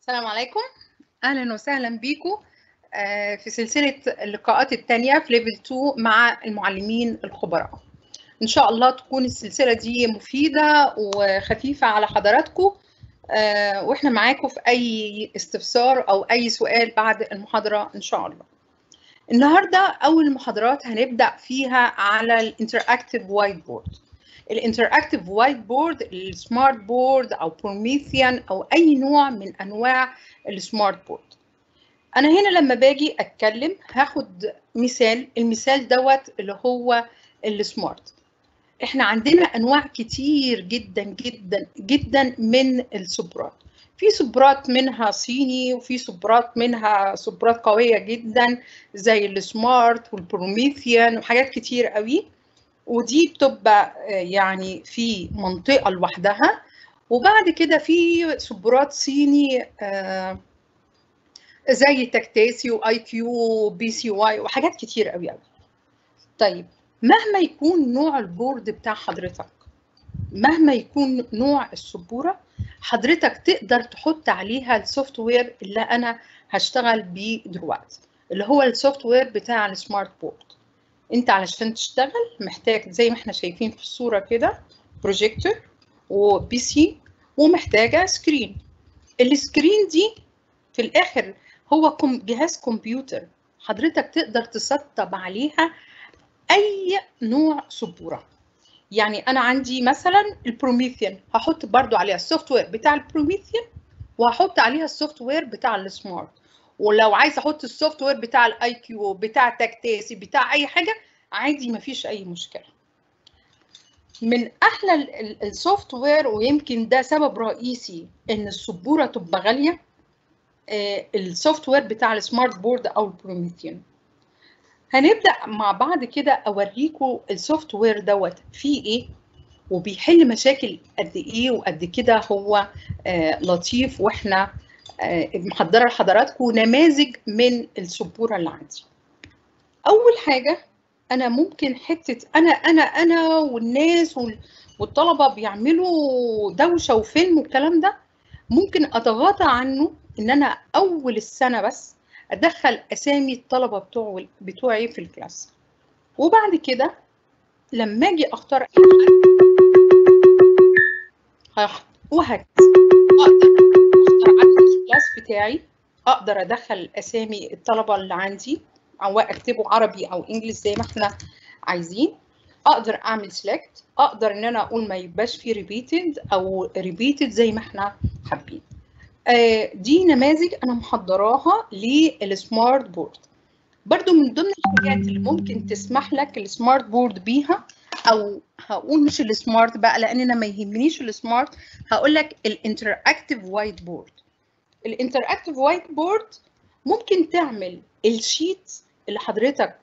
السلام عليكم اهلا وسهلا بيكم في سلسله اللقاءات الثانيه في ليفل 2 مع المعلمين الخبراء ان شاء الله تكون السلسله دي مفيده وخفيفه على حضراتكم واحنا معاكم في اي استفسار او اي سؤال بعد المحاضره ان شاء الله النهارده اول محاضرات هنبدا فيها على الانتراكتيف وايت بورد الانتراكتيف وايت بورد السمارت بورد او بروميثيان او اي نوع من انواع السمارت بورد انا هنا لما باجي اتكلم هاخد مثال المثال دوت اللي هو السمارت احنا عندنا انواع كتير جدا جدا جدا من السبرات في سبرات منها صيني وفي سبرات منها سبرات قويه جدا زي السمارت والبروميثيان وحاجات كتير قوي ودي بتبقى يعني في منطقه لوحدها وبعد كده في سبرات صيني زي تكتاسي واي كيو بي سي واي وحاجات كتير قوي قوي طيب مهما يكون نوع البورد بتاع حضرتك مهما يكون نوع السبوره حضرتك تقدر تحط عليها السوفت وير اللي انا هشتغل بيه دلوقتي اللي هو السوفت وير بتاع السمارت بورد انت علشان تشتغل محتاج زي ما احنا شايفين في الصوره كده بروجيكتور وبي سي ومحتاجه سكرين السكرين دي في الاخر هو جهاز كمبيوتر حضرتك تقدر تسطب عليها اي نوع سبوره يعني انا عندي مثلا البروميثيان هحط برضو عليها السوفت وير بتاع البروميثيان وهحط عليها السوفت وير بتاع السمارت ولو عايز احط السوفت وير بتاع الاي كيو بتاع تكتاسي بتاع اي حاجه عادي مفيش اي مشكله من احلى السوفت وير ويمكن ده سبب رئيسي ان السبوره تبقى غاليه السوفت وير بتاع السمارت بورد او البروميثيان هنبدا مع بعض كده اوريكم السوفت وير دوت فيه ايه وبيحل مشاكل قد ايه وقد كده هو لطيف واحنا محضره لحضراتكم نماذج من السبوره اللي عندي اول حاجه انا ممكن حته انا انا انا والناس والطلبه بيعملوا دوشه وفيلم والكلام ده ممكن اتغاضى عنه ان انا اول السنه بس ادخل اسامي الطلبه بتوع بتوعي في الكلاس وبعد كده لما اجي اختار وهكذا اقدر اختار عدد الكلاس بتاعي اقدر ادخل اسامي الطلبه اللي عندي او اكتبه عربي او انجلش زي ما احنا عايزين اقدر اعمل سيلكت اقدر ان انا اقول ما يبقاش فيه ريبيتد او ريبيتد زي ما احنا حابين دي نماذج انا محضراها للسمارت بورد برضو من ضمن الحاجات اللي ممكن تسمح لك السمارت بورد بيها او هقول مش السمارت بقى لان انا ما يهمنيش السمارت هقول لك الانتراكتيف وايت بورد الانتراكتيف وايت بورد ممكن تعمل الشيت اللي حضرتك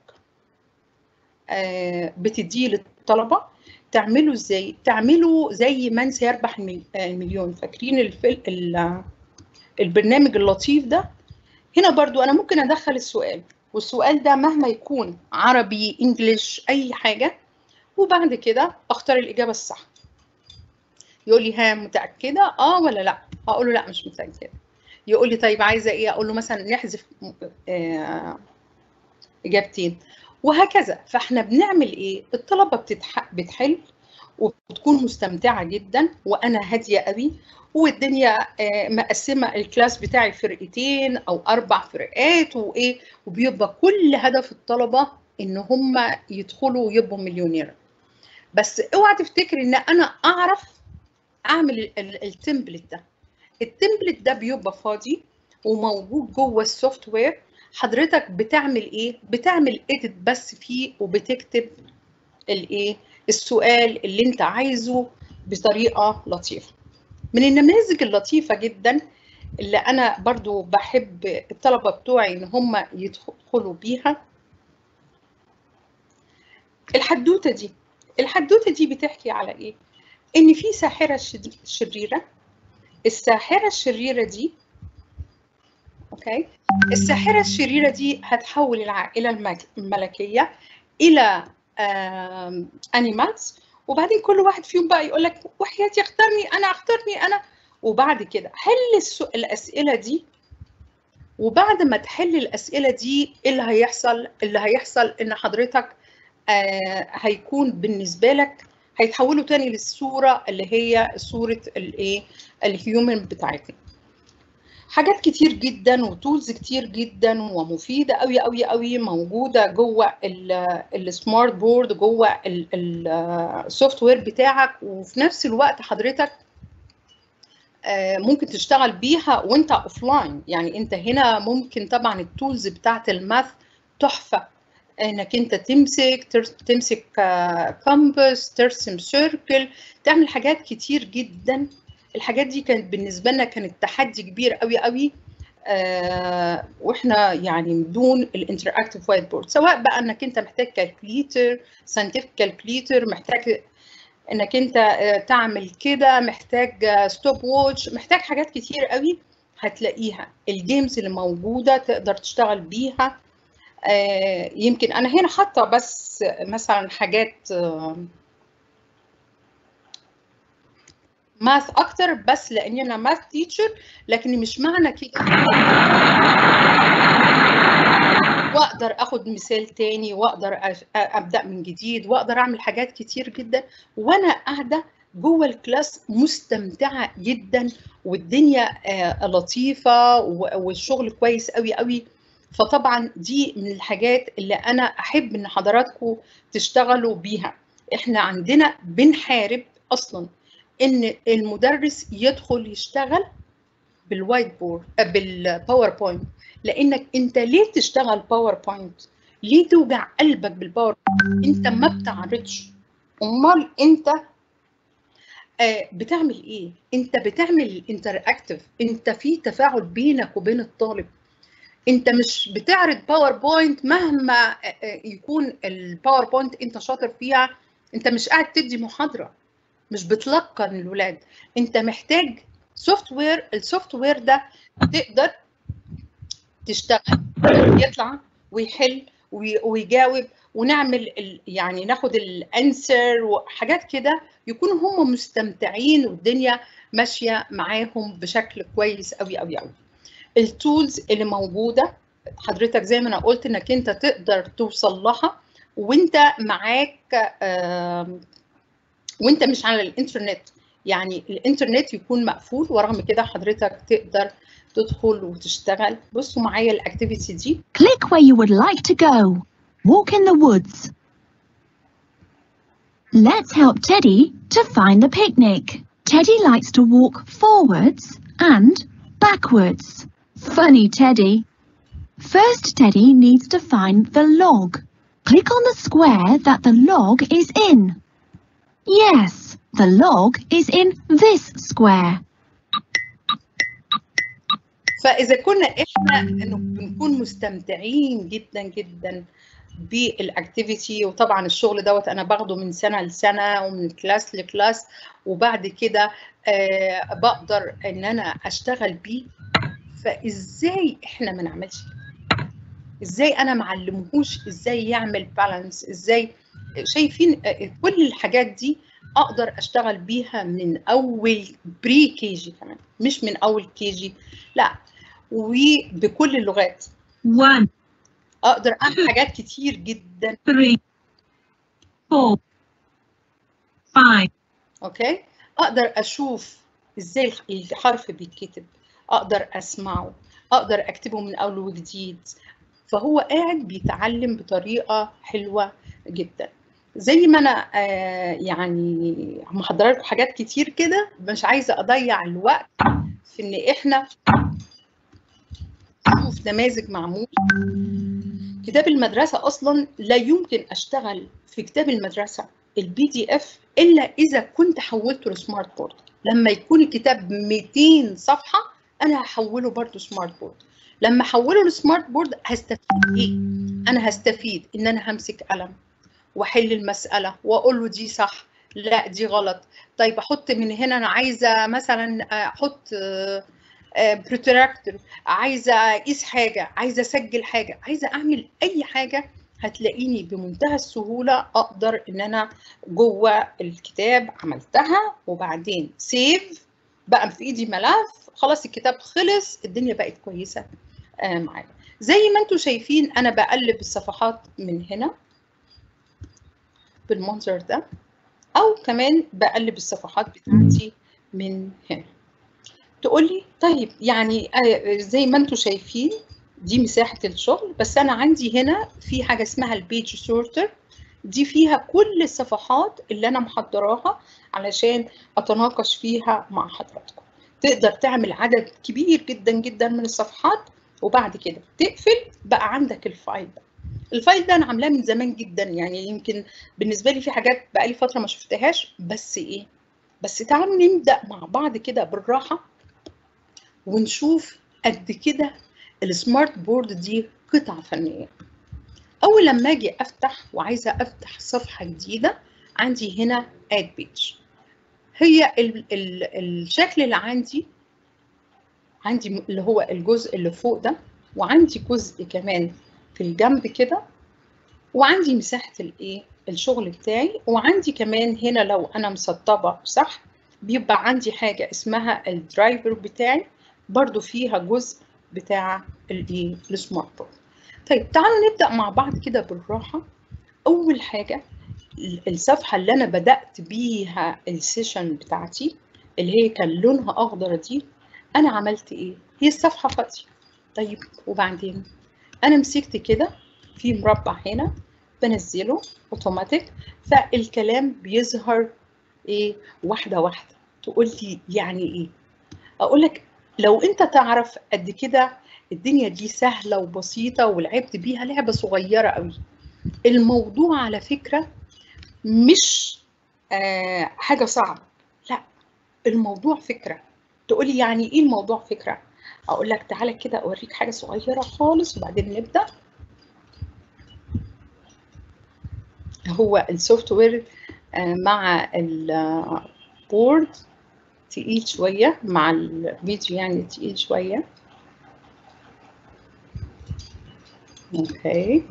بتديه للطلبه تعمله ازاي تعمله زي من سيربح المليون فاكرين الفيلم البرنامج اللطيف ده هنا برضو انا ممكن ادخل السؤال والسؤال ده مهما يكون عربي انجليش اي حاجه وبعد كده اختار الاجابه الصح يقول لي ها متاكده اه ولا لا هقول له لا مش متاكده يقول لي طيب عايزه ايه اقول له مثلا نحذف آه اجابتين وهكذا فاحنا بنعمل ايه الطلبه بتتح... بتحل وبتكون مستمتعه جدا وانا هاديه قوي والدنيا مقسمه الكلاس بتاعي فرقتين او اربع فرقات وايه وبيبقى كل هدف الطلبه ان هم يدخلوا ويبقوا مليونير بس اوعى تفتكري ان انا اعرف اعمل التمبلت ده التمبلت ده بيبقى فاضي وموجود جوه السوفت وير حضرتك بتعمل ايه بتعمل اديت بس فيه وبتكتب الايه السؤال اللي انت عايزه بطريقه لطيفه من النماذج اللطيفه جدا اللي انا برضو بحب الطلبه بتوعي ان هم يدخلوا بيها الحدوته دي الحدوته دي بتحكي على ايه ان في ساحره شريره الساحره الشريره دي اوكي الساحره الشريره دي هتحول العائله الملكيه الى انيمالز وبعدين كل واحد فيهم بقى يقول لك وحياتي اختارني انا اختارني انا وبعد كده حل الاسئله دي وبعد ما تحل الاسئله دي ايه اللي هيحصل اللي هيحصل ان حضرتك آه هيكون بالنسبه لك هيتحولوا تاني للصوره اللي هي صوره الايه الهيومن بتاعتنا حاجات كتير جدا وتولز كتير جدا ومفيده قوي قوي قوي موجوده جوه السمارت بورد جوه السوفت وير بتاعك وفي نفس الوقت حضرتك ممكن تشتغل بيها وانت اوف لاين يعني انت هنا ممكن طبعا التولز بتاعت الماث تحفه انك انت تمسك تمسك كامبس ترسم سيركل تعمل حاجات كتير جدا الحاجات دي كانت بالنسبه لنا كانت تحدي كبير قوي قوي آه واحنا يعني بدون الانتراكتيف وايت بورد سواء بقى انك انت محتاج كالكوليتر ساينتفك كالكوليتر محتاج انك انت تعمل كده محتاج ستوب ووتش محتاج حاجات كتير قوي هتلاقيها الجيمز اللي موجوده تقدر تشتغل بيها آه يمكن انا هنا حاطه بس مثلا حاجات آه ماث اكتر بس لاني انا ماث تيتشر لكن مش معنى كده واقدر اخد مثال تاني واقدر ابدا من جديد واقدر اعمل حاجات كتير جدا وانا قاعده جوه الكلاس مستمتعه جدا والدنيا لطيفه والشغل كويس قوي قوي فطبعا دي من الحاجات اللي انا احب ان حضراتكم تشتغلوا بيها احنا عندنا بنحارب اصلا ان المدرس يدخل يشتغل بالوايت بورد بالباوربوينت لانك انت ليه تشتغل باوربوينت ليه توجع قلبك بالباوربوينت انت ما بتعرضش امال انت آه بتعمل ايه انت بتعمل انتراكتيف انت في تفاعل بينك وبين الطالب انت مش بتعرض باوربوينت مهما يكون الباوربوينت انت شاطر فيها انت مش قاعد تدي محاضره مش بتلقن الولاد انت محتاج سوفت وير السوفت وير ده تقدر تشتغل يطلع ويحل ويجاوب ونعمل يعني ناخد الانسر وحاجات كده يكونوا هم مستمتعين والدنيا ماشيه معاهم بشكل كويس قوي قوي قوي التولز اللي موجوده حضرتك زي ما انا قلت انك انت تقدر توصل لها وانت معاك وانت مش على الانترنت يعني الانترنت يكون مقفول ورغم كده حضرتك تقدر تدخل وتشتغل بصوا معايا الاكتيفيتي دي Click where you would like to go. Walk in the woods. Let's help Teddy to find the picnic. Teddy likes to walk forwards and backwards. Funny Teddy. First, Teddy needs to find the log. Click on the square that the log is in. Yes, the log is in this square. فاذا كنا احنا انه بنكون مستمتعين جدا جدا بالاكتيفيتي وطبعا الشغل دوت انا باخده من سنه لسنه ومن كلاس لكلاس وبعد كده آه بقدر ان انا اشتغل بيه فازاي احنا ما نعملش كده ازاي انا معلمهوش ازاي يعمل بالانس ازاي شايفين كل الحاجات دي اقدر اشتغل بيها من اول بري كي جي كمان مش من اول كي جي لا وبكل اللغات One, اقدر اعمل حاجات كتير جدا three, four, five, اوكي اقدر اشوف ازاي الحرف بيتكتب اقدر اسمعه اقدر اكتبه من اول وجديد فهو قاعد بيتعلم بطريقه حلوه جدا زي ما انا آه يعني محضره لكم حاجات كتير كده مش عايزه اضيع الوقت في ان احنا نشوف نماذج معمول كتاب المدرسه اصلا لا يمكن اشتغل في كتاب المدرسه البي دي اف الا اذا كنت حولته لسمارت بورد لما يكون الكتاب 200 صفحه انا هحوله برضه سمارت بورد لما احوله لسمارت بورد هستفيد ايه انا هستفيد ان انا همسك قلم واحل المساله واقول له دي صح لا دي غلط طيب احط من هنا انا عايزه مثلا احط بروتراكتور عايزه اقيس حاجه عايزه اسجل حاجه عايزه اعمل اي حاجه هتلاقيني بمنتهى السهوله اقدر ان انا جوه الكتاب عملتها وبعدين سيف بقى في ايدي ملف خلاص الكتاب خلص الدنيا بقت كويسه آه، معايا زي ما انتم شايفين انا بقلب الصفحات من هنا بالمنظر ده او كمان بقلب الصفحات بتاعتي من هنا تقولي طيب يعني آه، زي ما انتم شايفين دي مساحة الشغل بس أنا عندي هنا في حاجة اسمها البيج سورتر دي فيها كل الصفحات اللي أنا محضراها علشان أتناقش فيها مع حضراتكم تقدر تعمل عدد كبير جدا جدا من الصفحات وبعد كده تقفل بقى عندك الفايل ده الفايل ده أنا عاملاه من زمان جدا يعني يمكن بالنسبة لي في حاجات بقالي فترة ما شفتهاش بس إيه بس تعالوا نبدأ مع بعض كده بالراحة ونشوف قد كده السمارت بورد دي قطعة فنية أول لما أجي أفتح وعايزة أفتح صفحة جديدة عندي هنا add page هي ال ال الشكل اللي عندي عندي اللي هو الجزء اللي فوق ده وعندي جزء كمان في الجنب كده وعندي مساحة الايه الشغل بتاعي وعندي كمان هنا لو أنا مسطبة صح بيبقى عندي حاجة اسمها الدرايفر بتاعي برضو فيها جزء بتاع الايه السمارت بورد طيب تعالوا نبدا مع بعض كده بالراحه اول حاجه الصفحه اللي انا بدات بيها السيشن بتاعتي اللي هي كان لونها اخضر دي انا عملت ايه هي الصفحه فاضيه طيب وبعدين انا مسكت كده في مربع هنا بنزله اوتوماتيك فالكلام بيظهر ايه واحده واحده تقول لي يعني ايه اقول لك لو انت تعرف قد كده الدنيا دي سهله وبسيطه ولعبت بيها لعبه صغيره قوي الموضوع على فكره مش آه حاجه صعبه لا الموضوع فكره تقولي يعني ايه الموضوع فكره اقول لك تعالى كده اوريك حاجه صغيره خالص وبعدين نبدا هو السوفت وير آه مع البورد تقيل شوية مع الفيديو يعني تقيل شوية اوكي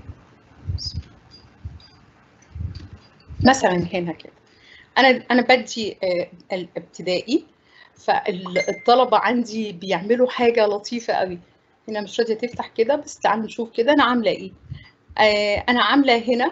مثلا هنا كده انا انا بدي الابتدائي فالطلبة عندي بيعملوا حاجة لطيفة قوي هنا مش راضية تفتح كده بس تعالوا نشوف كده انا عاملة ايه آه انا عاملة هنا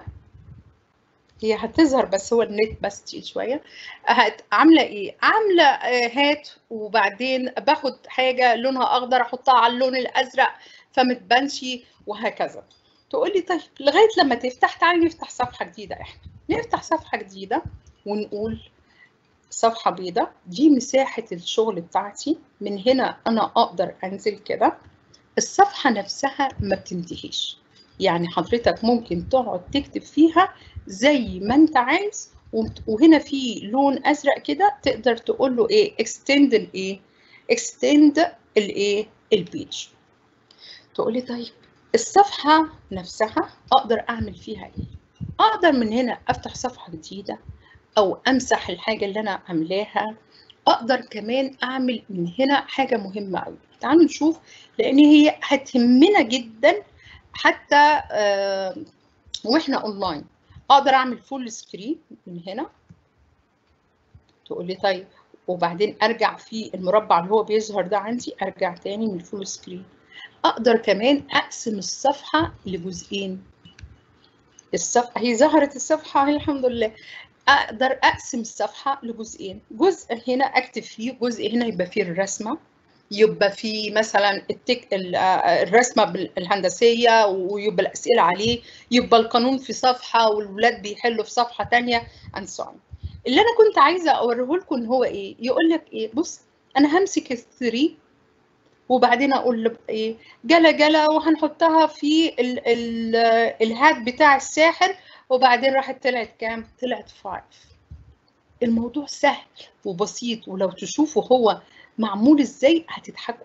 هي هتظهر بس هو النت بس تقيل شويه عامله ايه عامله هات وبعدين باخد حاجه لونها اخضر احطها على اللون الازرق فما تبانش وهكذا تقول لي طيب لغايه لما تفتح تعالي نفتح صفحه جديده احنا نفتح صفحه جديده ونقول صفحه بيضاء دي مساحه الشغل بتاعتي من هنا انا اقدر انزل كده الصفحه نفسها ما بتنتهيش يعني حضرتك ممكن تقعد تكتب فيها زي ما انت عايز وهنا في لون ازرق كده تقدر تقول له ايه extend الايه extend الايه البيج تقول لي طيب الصفحه نفسها اقدر اعمل فيها ايه اقدر من هنا افتح صفحه جديده او امسح الحاجه اللي انا عاملاها اقدر كمان اعمل من هنا حاجه مهمه قوي تعالوا نشوف لان هي هتهمنا جدا حتى آه واحنا اونلاين اقدر اعمل فول سكرين من هنا تقول لي طيب وبعدين ارجع في المربع اللي هو بيظهر ده عندي ارجع تاني من الفول سكرين اقدر كمان اقسم الصفحه لجزئين الصفحه هي ظهرت الصفحه هي الحمد لله اقدر اقسم الصفحه لجزئين جزء هنا اكتب فيه جزء هنا يبقى فيه الرسمه يبقى في مثلا التك الرسمه الهندسيه ويبقى الاسئله عليه يبقى القانون في صفحه والولاد بيحلوا في صفحه ثانيه and so on. اللي انا كنت عايزه اوريه لكم ان هو ايه يقول لك ايه بص انا همسك الثري وبعدين اقول له ايه جلا جلا وهنحطها في ال ال الهات بتاع الساحر وبعدين راحت طلعت كام طلعت 5 الموضوع سهل وبسيط ولو تشوفوا هو معمول ازاي هتضحكوا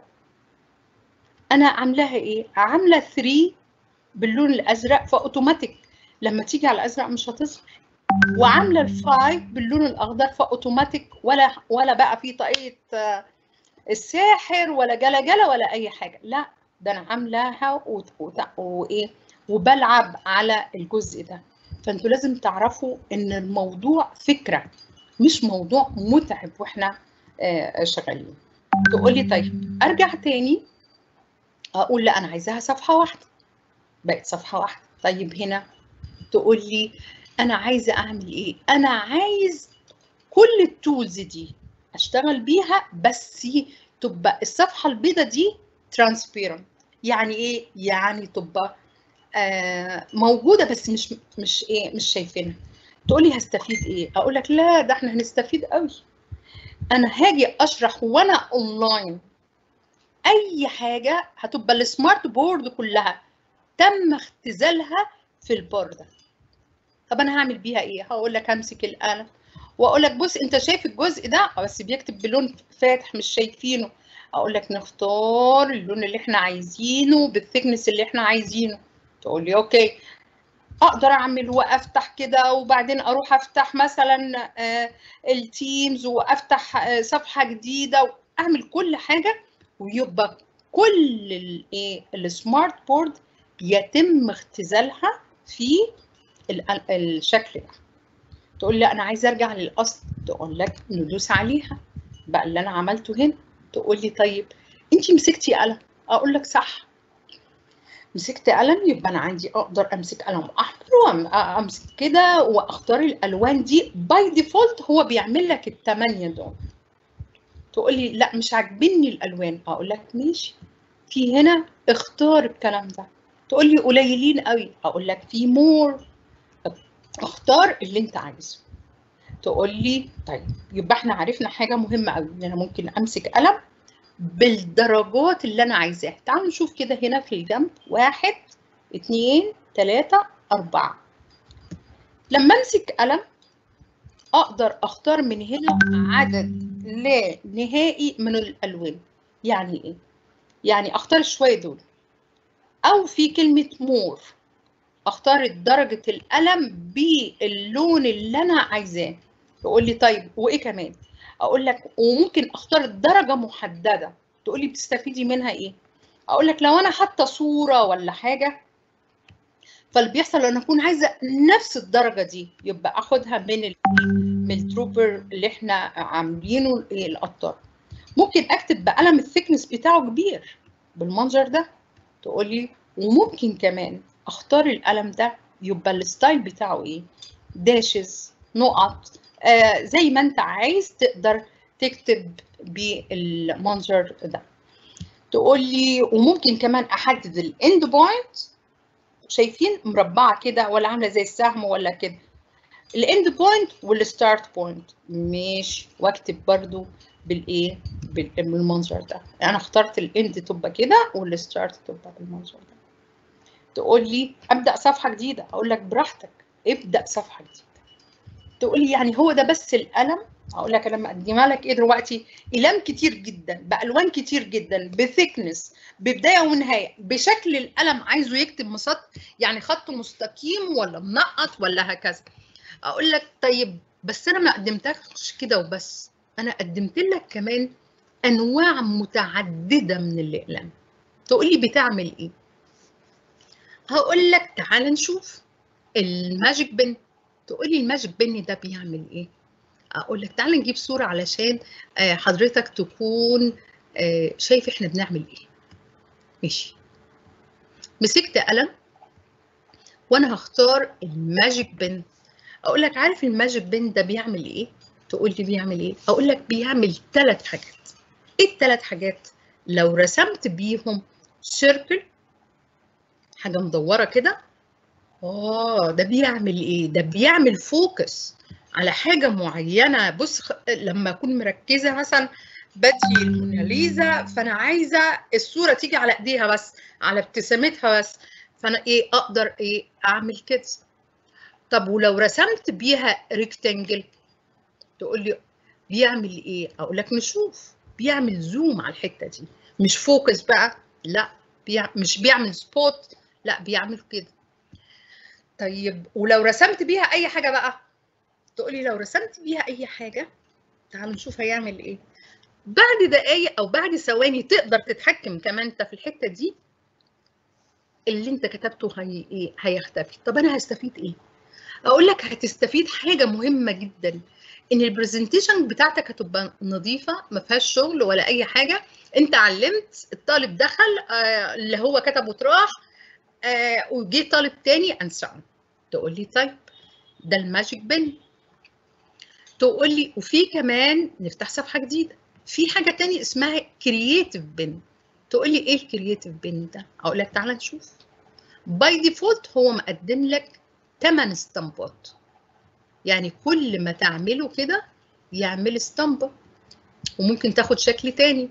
انا عاملاها ايه عامله 3 باللون الازرق فاوتوماتيك لما تيجي على الازرق مش هتظهر وعامله الفايف باللون الاخضر فاوتوماتيك ولا ولا بقى في طاقيه الساحر ولا جلا جلا ولا اي حاجه لا ده انا عاملاها وايه وبلعب على الجزء ده فانتوا لازم تعرفوا ان الموضوع فكره مش موضوع متعب واحنا آه، شغالين تقول لي طيب ارجع تاني اقول لا انا عايزاها صفحه واحده بقت صفحه واحده طيب هنا تقول لي انا عايزه اعمل ايه انا عايز كل التولز دي اشتغل بيها بس تبقى الصفحه البيضاء دي ترانسبيرنت يعني ايه يعني تبقى آه موجوده بس مش مش ايه مش شايفينها تقولي هستفيد ايه اقول لك لا ده احنا هنستفيد قوي انا هاجي اشرح وانا اونلاين اي حاجه هتبقى السمارت بورد كلها تم اختزالها في البار ده طب انا هعمل بيها ايه هقول لك همسك القلم واقول لك بص انت شايف الجزء ده بس بيكتب بلون فاتح مش شايفينه اقول لك نختار اللون اللي احنا عايزينه بالثيكنس اللي احنا عايزينه تقول لي اوكي اقدر اعمل وافتح كده وبعدين اروح افتح مثلا التيمز وافتح آه، صفحه جديده واعمل كل حاجه ويبقى كل الايه السمارت بورد يتم اختزالها في ال- الشكل ده تقول لي انا عايزه ارجع للاصل تقول لك ندوس عليها بقى اللي انا عملته هنا تقول لي طيب انت مسكتي قلم اقول لك صح مسكت قلم يبقى انا عندي اقدر امسك قلم احمر وامسك كده واختار الالوان دي باي ديفولت هو بيعمل لك الثمانيه دول تقول لي لا مش عاجبني الالوان اقول لك ماشي في هنا اختار الكلام ده تقول لي قليلين قوي اقول لك في مور اختار اللي انت عايزه تقول لي طيب يبقى احنا عرفنا حاجه مهمه قوي ان انا ممكن امسك قلم بالدرجات اللي انا عايزاها تعالوا نشوف كده هنا في الجنب واحد اتنين تلاتة أربعة لما أمسك قلم أقدر أختار من هنا عدد لا نهائي من الألوان يعني إيه؟ يعني أختار شوية دول أو في كلمة مور أختار درجة القلم باللون اللي أنا عايزاه يقول لي طيب وإيه كمان؟ اقول لك وممكن اختار درجه محدده تقول لي بتستفيدي منها ايه اقول لك لو انا حاطه صوره ولا حاجه فاللي بيحصل انا اكون عايزه نفس الدرجه دي يبقى اخدها من ال من التروبر اللي احنا عاملينه القطار ممكن اكتب بقلم الثيكنس بتاعه كبير بالمنظر ده تقول لي وممكن كمان اختار القلم ده يبقى الستايل بتاعه ايه داشز نقط آه زي ما انت عايز تقدر تكتب بالمنظر ده تقول لي وممكن كمان احدد الاند بوينت شايفين مربعه كده ولا عامله زي السهم ولا كده الاند بوينت والستارت بوينت ماشي واكتب برضو بالايه بالمنظر ده انا اخترت الاند تبقى كده والستارت تبقى بالمنظر ده تقول لي ابدا صفحه جديده اقول لك براحتك ابدا صفحه جديده تقول لي يعني هو ده بس القلم اقول لك انا مقدمه لك ايه دلوقتي اقلام كتير جدا بالوان كتير جدا بثيكنس ببدايه ونهايه بشكل القلم عايزه يكتب مسط يعني خط مستقيم ولا منقط ولا هكذا اقول لك طيب بس انا ما قدمتلكش كده وبس انا قدمت لك كمان انواع متعدده من الاقلام تقول لي بتعمل ايه هقول لك تعال نشوف الماجيك بن تقول لي الماجيك بن ده بيعمل ايه اقول لك تعال نجيب صوره علشان حضرتك تكون شايف احنا بنعمل ايه ماشي مسكت قلم وانا هختار الماجيك بن اقول لك عارف الماجيك بن ده بيعمل ايه تقول لي بيعمل ايه اقول لك بيعمل ثلاث حاجات ايه الثلاث حاجات لو رسمت بيهم سيركل حاجه مدوره كده اه ده بيعمل ايه ده بيعمل فوكس على حاجه معينه بص لما اكون مركزه مثلا بدي الموناليزا فانا عايزه الصوره تيجي على ايديها بس على ابتسامتها بس فانا ايه اقدر ايه اعمل كده طب ولو رسمت بيها ريكتانجل تقول لي بيعمل ايه اقول لك نشوف بيعمل زوم على الحته دي مش فوكس بقى لا بيع... مش بيعمل سبوت لا بيعمل كده طيب ولو رسمت بيها اي حاجه بقى تقولي لو رسمت بيها اي حاجه تعالوا نشوف هيعمل ايه بعد دقايق او بعد ثواني تقدر تتحكم كمان انت في الحته دي اللي انت كتبته هي ايه هيختفي طب انا هستفيد ايه اقول لك هتستفيد حاجه مهمه جدا ان البرزنتيشن بتاعتك هتبقى نظيفه ما فيهاش شغل ولا اي حاجه انت علمت الطالب دخل آه اللي هو كتب وتراح آه وجه طالب تاني انسان تقول لي طيب ده الماجيك بن تقول لي وفي كمان نفتح صفحه جديده في حاجه تانية اسمها كرييتيف بن تقول لي ايه الكرييتيف بن ده اقول لك تعالى نشوف باي ديفولت هو مقدم لك 8 اسطمبات يعني كل ما تعمله كده يعمل اسطمبه وممكن تاخد شكل تاني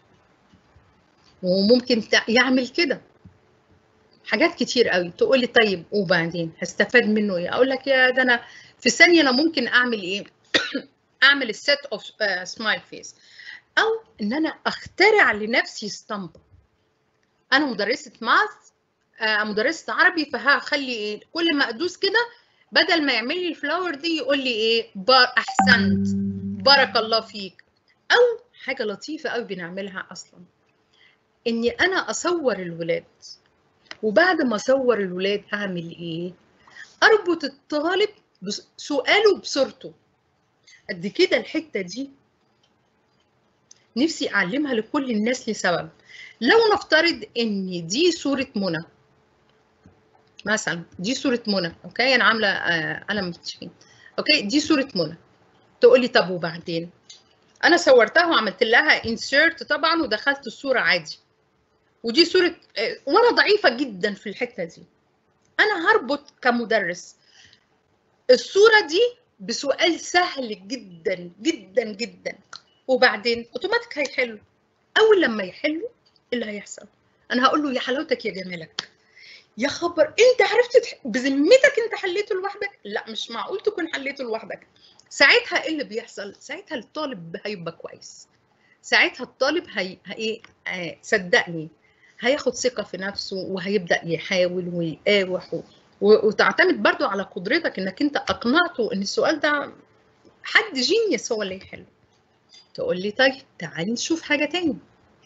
وممكن يعمل كده حاجات كتير قوي تقول لي طيب وبعدين هستفاد منه ايه اقول لك يا ده انا في ثانيه انا ممكن اعمل ايه اعمل السيت اوف سمايل فيس او ان انا اخترع لنفسي اسطمبه انا مدرسه ماث آه مدرسه عربي فهخلي ايه كل ما ادوس كده بدل ما يعمل لي الفلاور دي يقول لي ايه بار احسنت بارك الله فيك او حاجه لطيفه قوي بنعملها اصلا اني انا اصور الولاد وبعد ما اصور الولاد اعمل ايه اربط الطالب سؤاله بصورته قد كده الحته دي نفسي اعلمها لكل الناس لسبب لو نفترض ان دي صوره منى مثلا دي صوره منى اوكي انا عامله آه قلم تشكين اوكي دي صوره منى تقول لي طب وبعدين انا صورتها وعملت لها انسيرت طبعا ودخلت الصوره عادي ودي صوره آه وانا ضعيفه جدا في الحته دي انا هربط كمدرس الصوره دي بسؤال سهل جدا جدا جدا وبعدين اوتوماتيك هيحلوا اول لما يحلوا اللي هيحصل انا هقول له يا حلاوتك يا جمالك يا خبر انت عرفت تح... بذمتك انت حليته لوحدك لا مش معقول تكون حليته لوحدك ساعتها ايه اللي بيحصل ساعتها الطالب هيبقى كويس ساعتها الطالب هي ايه آه صدقني هياخد ثقه في نفسه وهيبدا يحاول ويقاوح و... وتعتمد برضو على قدرتك انك انت اقنعته ان السؤال ده حد جينيوس هو اللي يحله تقول لي طيب تعالي نشوف حاجه تاني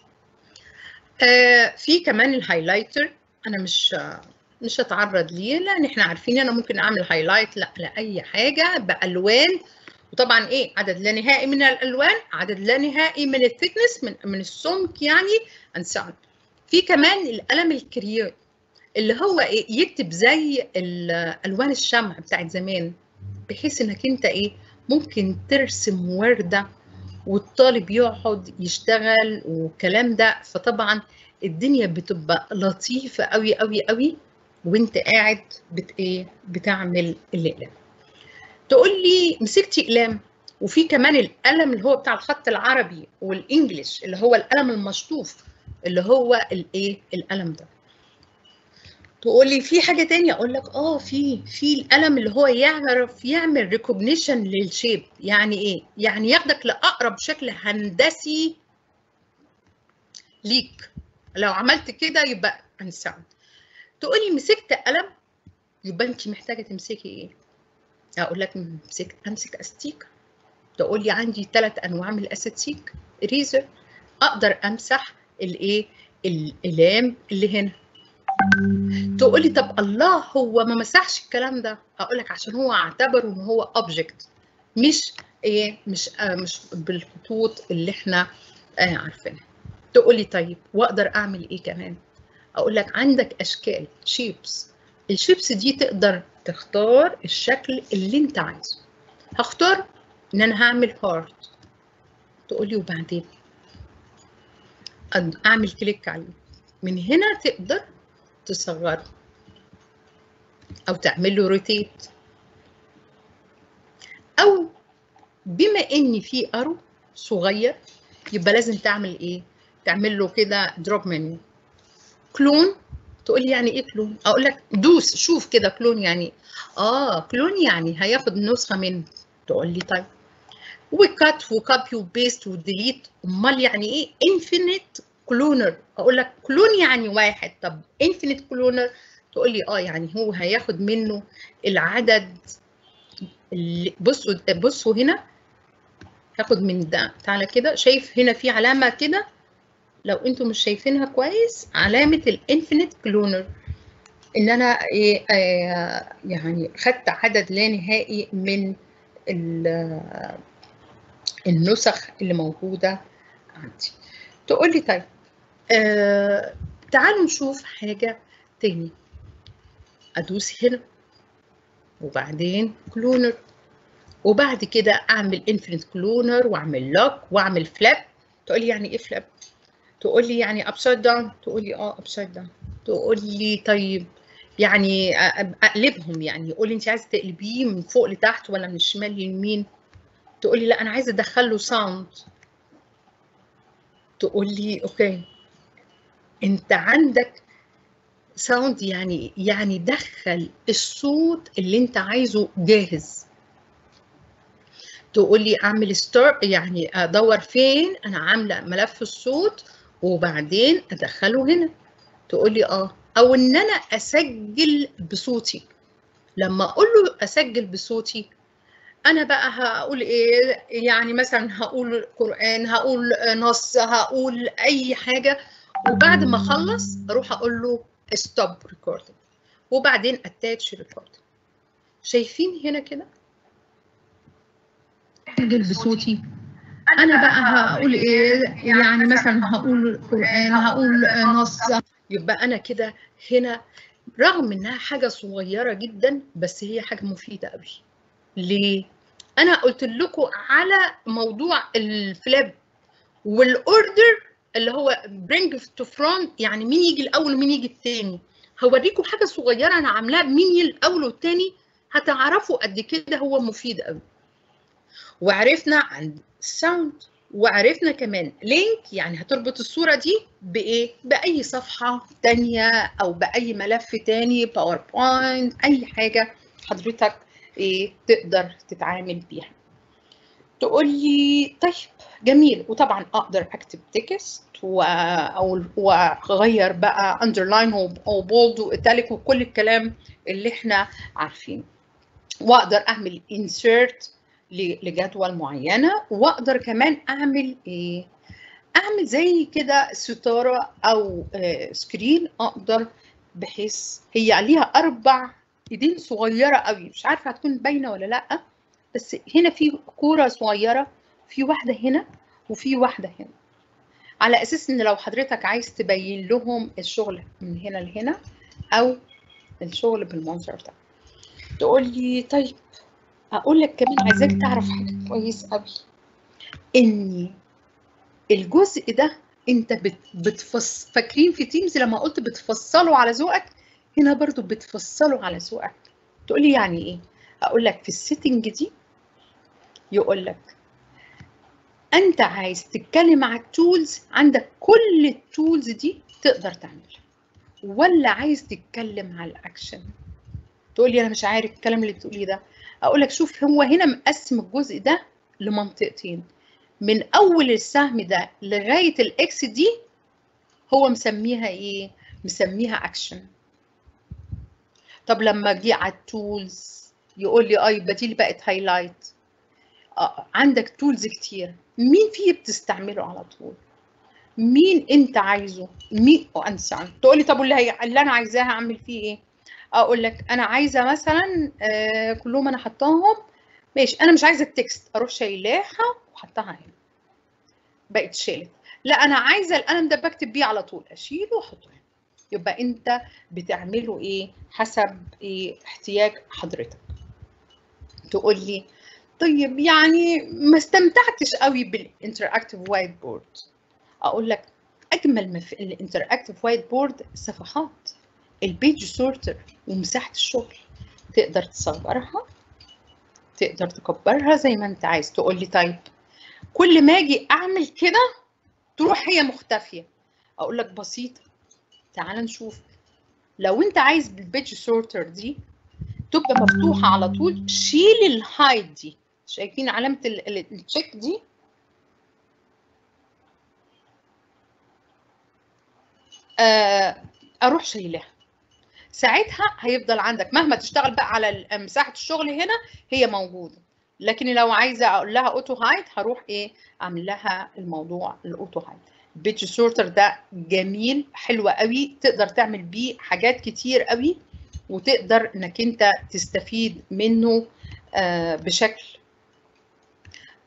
آه في كمان الهايلايتر انا مش مش هتعرض ليه لان احنا عارفين انا ممكن اعمل هايلايت لا لاي حاجه بالوان وطبعا ايه عدد لا نهائي من الالوان عدد لا نهائي من الثيكنس من من السمك يعني انسان في كمان القلم الكريون اللي هو ايه يكتب زي الوان الشمع بتاعت زمان بحيث انك انت ايه ممكن ترسم ورده والطالب يقعد يشتغل والكلام ده فطبعا الدنيا بتبقى لطيفه قوي قوي قوي وانت قاعد بت ايه بتعمل الاقلام تقول لي مسكتي اقلام وفي كمان القلم اللي هو بتاع الخط العربي والانجليش اللي هو القلم المشطوف اللي هو الايه القلم ده تقول لي في حاجه تانية اقول لك اه في في القلم اللي هو يعرف يعمل ريكوجنيشن للشيب يعني ايه يعني ياخدك لاقرب شكل هندسي ليك لو عملت كده يبقى انسان تقولي مسكت قلم يبقى انت محتاجه تمسكي ايه اقول لك مسكت امسك استيكه تقول لي عندي ثلاث انواع من الاساتيك ريزر اقدر امسح الايه الاقلام اللي هنا تقول لي طب الله هو ما مسحش الكلام ده اقول لك عشان هو اعتبره ان هو اوبجكت مش ايه مش آه مش بالخطوط اللي احنا آه عارفينها تقول لي طيب واقدر اعمل ايه كمان اقول لك عندك اشكال شيبس الشيبس دي تقدر تختار الشكل اللي انت عايزه هختار ان انا هعمل هارت تقول لي وبعدين اعمل كليك عليه من هنا تقدر تصغره او تعمل له روتيت او بما ان في ارو صغير يبقى لازم تعمل ايه تعمل له كده دروب منيو كلون تقول لي يعني ايه كلون اقول لك دوس شوف كده كلون يعني اه كلون يعني هياخد نسخه منه تقول لي طيب وكات وكوبي وبيست وديليت امال يعني ايه انفينيت كلونر اقول لك كلون يعني واحد طب انفينيت كلونر تقول لي اه يعني هو هياخد منه العدد اللي بصوا بصوا هنا هاخد من ده تعالى كده شايف هنا في علامه كده لو انتم مش شايفينها كويس علامه الانفينيت كلونر ان انا ايه آه يعني خدت عدد لا نهائي من ال- النسخ اللي موجوده عندي تقول لي طيب آه تعالوا نشوف حاجه تاني ادوس هنا وبعدين كلونر وبعد كده اعمل انفينيت كلونر واعمل لوك واعمل فلاب تقول لي يعني ايه فلاب تقول لي يعني ابسايد داون تقول لي اه ابسايد داون تقول لي طيب يعني أ- اقلبهم يعني قولي انت عايزه تقلبيه من فوق لتحت ولا من الشمال لليمين تقول لي لا انا عايزه ادخل له ساوند تقول لي اوكي انت عندك ساوند يعني يعني دخل الصوت اللي انت عايزه جاهز تقول لي اعمل ستار يعني ادور فين انا عامله ملف الصوت وبعدين ادخله هنا تقول لي اه او ان انا اسجل بصوتي لما اقول له اسجل بصوتي انا بقى هقول ايه يعني مثلا هقول قران هقول نص هقول اي حاجه وبعد ما اخلص اروح اقول له ستوب ريكوردنج وبعدين اتاتش ريكوردنج شايفين هنا كده اسجل بصوتي انا بقى هقول ايه يعني مثلا هقول قران هقول نص يبقى انا كده هنا رغم انها حاجه صغيره جدا بس هي حاجه مفيده قوي ليه انا قلت لكم على موضوع الفلاب والاوردر اللي هو برينج تو فرونت يعني مين يجي الاول ومين يجي الثاني هوريكم حاجه صغيره انا عاملاها مين يجي الاول والثاني هتعرفوا قد كده هو مفيد قوي وعرفنا عن الساوند وعرفنا كمان لينك يعني هتربط الصورة دي بإيه؟ بأي صفحة تانية أو بأي ملف تاني باوربوينت أي حاجة حضرتك إيه تقدر تتعامل بيها. تقول لي طيب جميل وطبعا أقدر أكتب تكست و... أو وأغير بقى أندرلاين أو بولد وإيتاليك وكل الكلام اللي إحنا عارفينه. وأقدر أعمل insert لجدول معينه واقدر كمان اعمل ايه اعمل زي كده ستاره او سكرين اقدر بحيث هي عليها اربع ايدين صغيره قوي مش عارفه هتكون باينه ولا لا بس هنا في كوره صغيره في واحده هنا وفي واحده هنا على اساس ان لو حضرتك عايز تبين لهم الشغل من هنا لهنا او الشغل بالمنظر ده تقول لي طيب اقول لك كمان عايزاك تعرف حاجه كويس قوي ان الجزء ده انت بت بتفص فاكرين في تيمز لما قلت بتفصله على ذوقك هنا برضو بتفصله على ذوقك تقول لي يعني ايه اقول لك في السيتنج دي يقول لك انت عايز تتكلم على التولز عندك كل التولز دي تقدر تعملها ولا عايز تتكلم على الاكشن تقول لي انا مش عارف الكلام اللي بتقوليه ده اقول لك شوف هو هنا مقسم الجزء ده لمنطقتين من اول السهم ده لغايه الاكس دي هو مسميها ايه مسميها اكشن طب لما جه على التولز يقول لي اه يبقى دي اللي بقت هايلايت آه عندك تولز كتير مين فيه بتستعمله على طول مين انت عايزه مين انسى تقول لي طب اللي, هي... اللي انا عايزاها اعمل فيه ايه اقول لك انا عايزه مثلا آه كلهم انا حطاهم ماشي انا مش عايزه التكست اروح شايلاها وحطها هنا بقت شالت لا انا عايزه القلم ده بكتب بيه على طول اشيله واحطه هنا يبقى انت بتعمله ايه حسب ايه احتياج حضرتك تقول لي طيب يعني ما استمتعتش قوي بالانتراكتيف وايت بورد اقول لك اجمل ما في الانتراكتيف وايت بورد الصفحات البيج سورتر ومساحه الشغل تقدر تصغرها تقدر تكبرها زي ما انت عايز تقول لي طيب كل ما اجي اعمل كده تروح هي مختفيه اقول لك بسيطه تعال نشوف لو انت عايز بالبيج سورتر دي تبقى مفتوحه على طول شيل الهايد دي شايفين علامه التشيك دي آه اروح شايلها ساعتها هيفضل عندك مهما تشتغل بقى على مساحه الشغل هنا هي موجوده لكن لو عايزه اقول لها اوتو هايد هروح ايه اعمل لها الموضوع الاوتو هايد البيج سورتر ده جميل حلو قوي تقدر تعمل بيه حاجات كتير قوي وتقدر انك انت تستفيد منه بشكل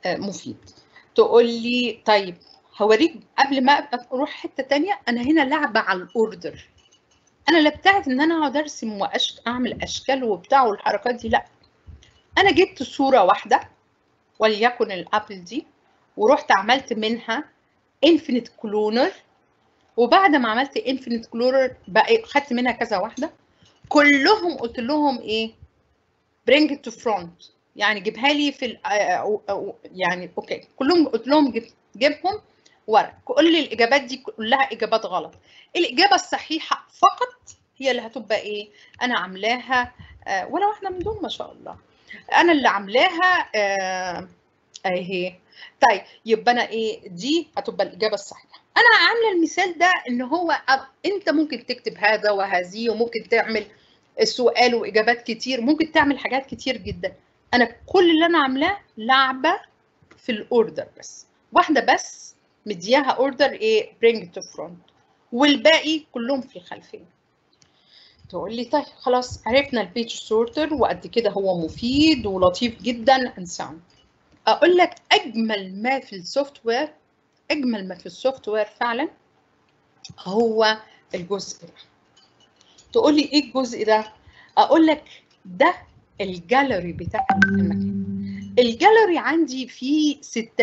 آه، مفيد تقول لي طيب هوريك قبل ما اروح حته تانية انا هنا لعبه على الاوردر انا لا بتاعت ان انا اقعد ارسم واعمل اعمل اشكال وبتاع والحركات دي لا انا جبت صوره واحده وليكن الابل دي ورحت عملت منها انفينيت كلونر وبعد ما عملت انفينيت كلونر بقى خدت منها كذا واحده كلهم قلت لهم ايه bring it to front يعني جيبها لي في ال- آه، أو- أو- يعني اوكي كلهم قلت لهم جيب جيبهم ورق كل الاجابات دي كلها اجابات غلط الاجابه الصحيحه فقط هي اللي هتبقى ايه انا عاملاها آه، ولا واحده من دول ما شاء الله انا اللي عاملاها آه، اهي طيب يبقى انا ايه دي هتبقى الاجابه الصحيحه انا عامله المثال ده ان هو أب- انت ممكن تكتب هذا وهذه وممكن تعمل السؤال واجابات كتير ممكن تعمل حاجات كتير جدا انا كل اللي انا عاملاه لعبه في الاوردر بس واحده بس مدياها اوردر ايه bring to front والباقي كلهم في الخلفيه تقول لي طيب خلاص عرفنا البيج سورتر وقد كده هو مفيد ولطيف جدا and sound اقول لك اجمل ما في السوفت وير اجمل ما في السوفت وير فعلا هو الجزء ده تقول لي ايه الجزء ده اقول لك ده الجاليري بتاع المكان الجاليري عندي فيه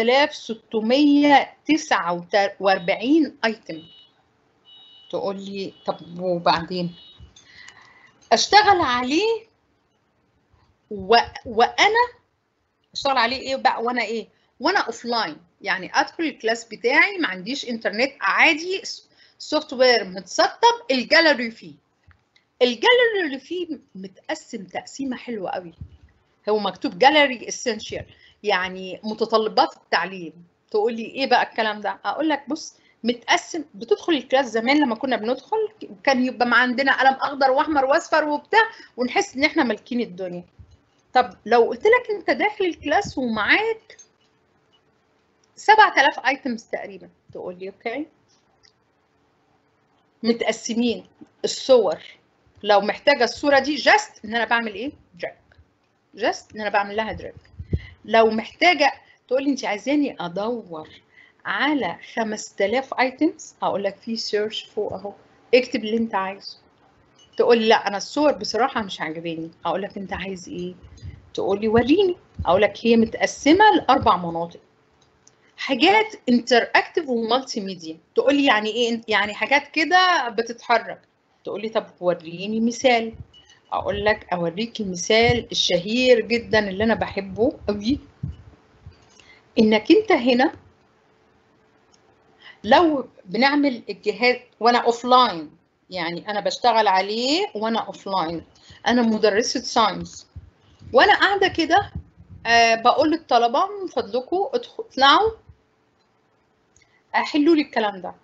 6649 ايتم تقول لي طب وبعدين اشتغل عليه و... وانا اشتغل عليه ايه بقى وانا ايه وانا اوف لاين يعني ادخل الكلاس بتاعي ما عنديش انترنت عادي سوفت وير متسطب الجاليري فيه الجاليري اللي فيه متقسم تقسيمه حلوه قوي هو مكتوب جاليري اسينشال يعني متطلبات التعليم تقول لي ايه بقى الكلام ده اقول لك بص متقسم بتدخل الكلاس زمان لما كنا بندخل كان يبقى ما عندنا قلم اخضر واحمر واصفر وبتاع ونحس ان احنا مالكين الدنيا طب لو قلت لك انت داخل الكلاس ومعاك 7000 ايتمز تقريبا تقول لي اوكي متقسمين الصور لو محتاجه الصوره دي جاست ان انا بعمل ايه دراج جاست ان انا بعمل لها دراج لو محتاجه تقول لي انت عايزاني ادور على 5000 ايتمز هقول لك في سيرش فوق اهو اكتب اللي انت عايزه تقول لي لا انا الصور بصراحه مش عاجباني اقول لك انت عايز ايه تقول لي وريني اقول لك هي متقسمه لاربع مناطق حاجات انتراكتيف ومالتي ميديا تقول لي يعني ايه يعني حاجات كده بتتحرك تقول لي طب وريني مثال اقول لك اوريك المثال الشهير جدا اللي انا بحبه قوي انك انت هنا لو بنعمل الجهاز وانا اوف لاين يعني انا بشتغل عليه وانا اوف لاين انا مدرسه ساينس وانا قاعده كده أه بقول للطلبه من فضلكم اطلعوا حلوا لي الكلام ده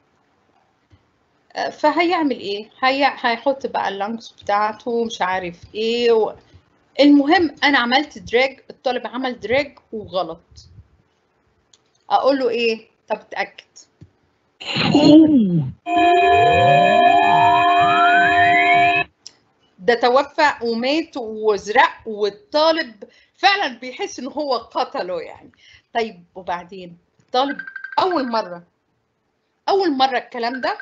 أه فهيعمل ايه هي هيحط بقى اللانكس بتاعته مش عارف ايه و... المهم انا عملت دراج الطالب عمل دراج وغلط اقول له ايه طب اتاكد ده توفى ومات وزرق والطالب فعلا بيحس ان هو قتله يعني طيب وبعدين الطالب اول مره اول مره الكلام ده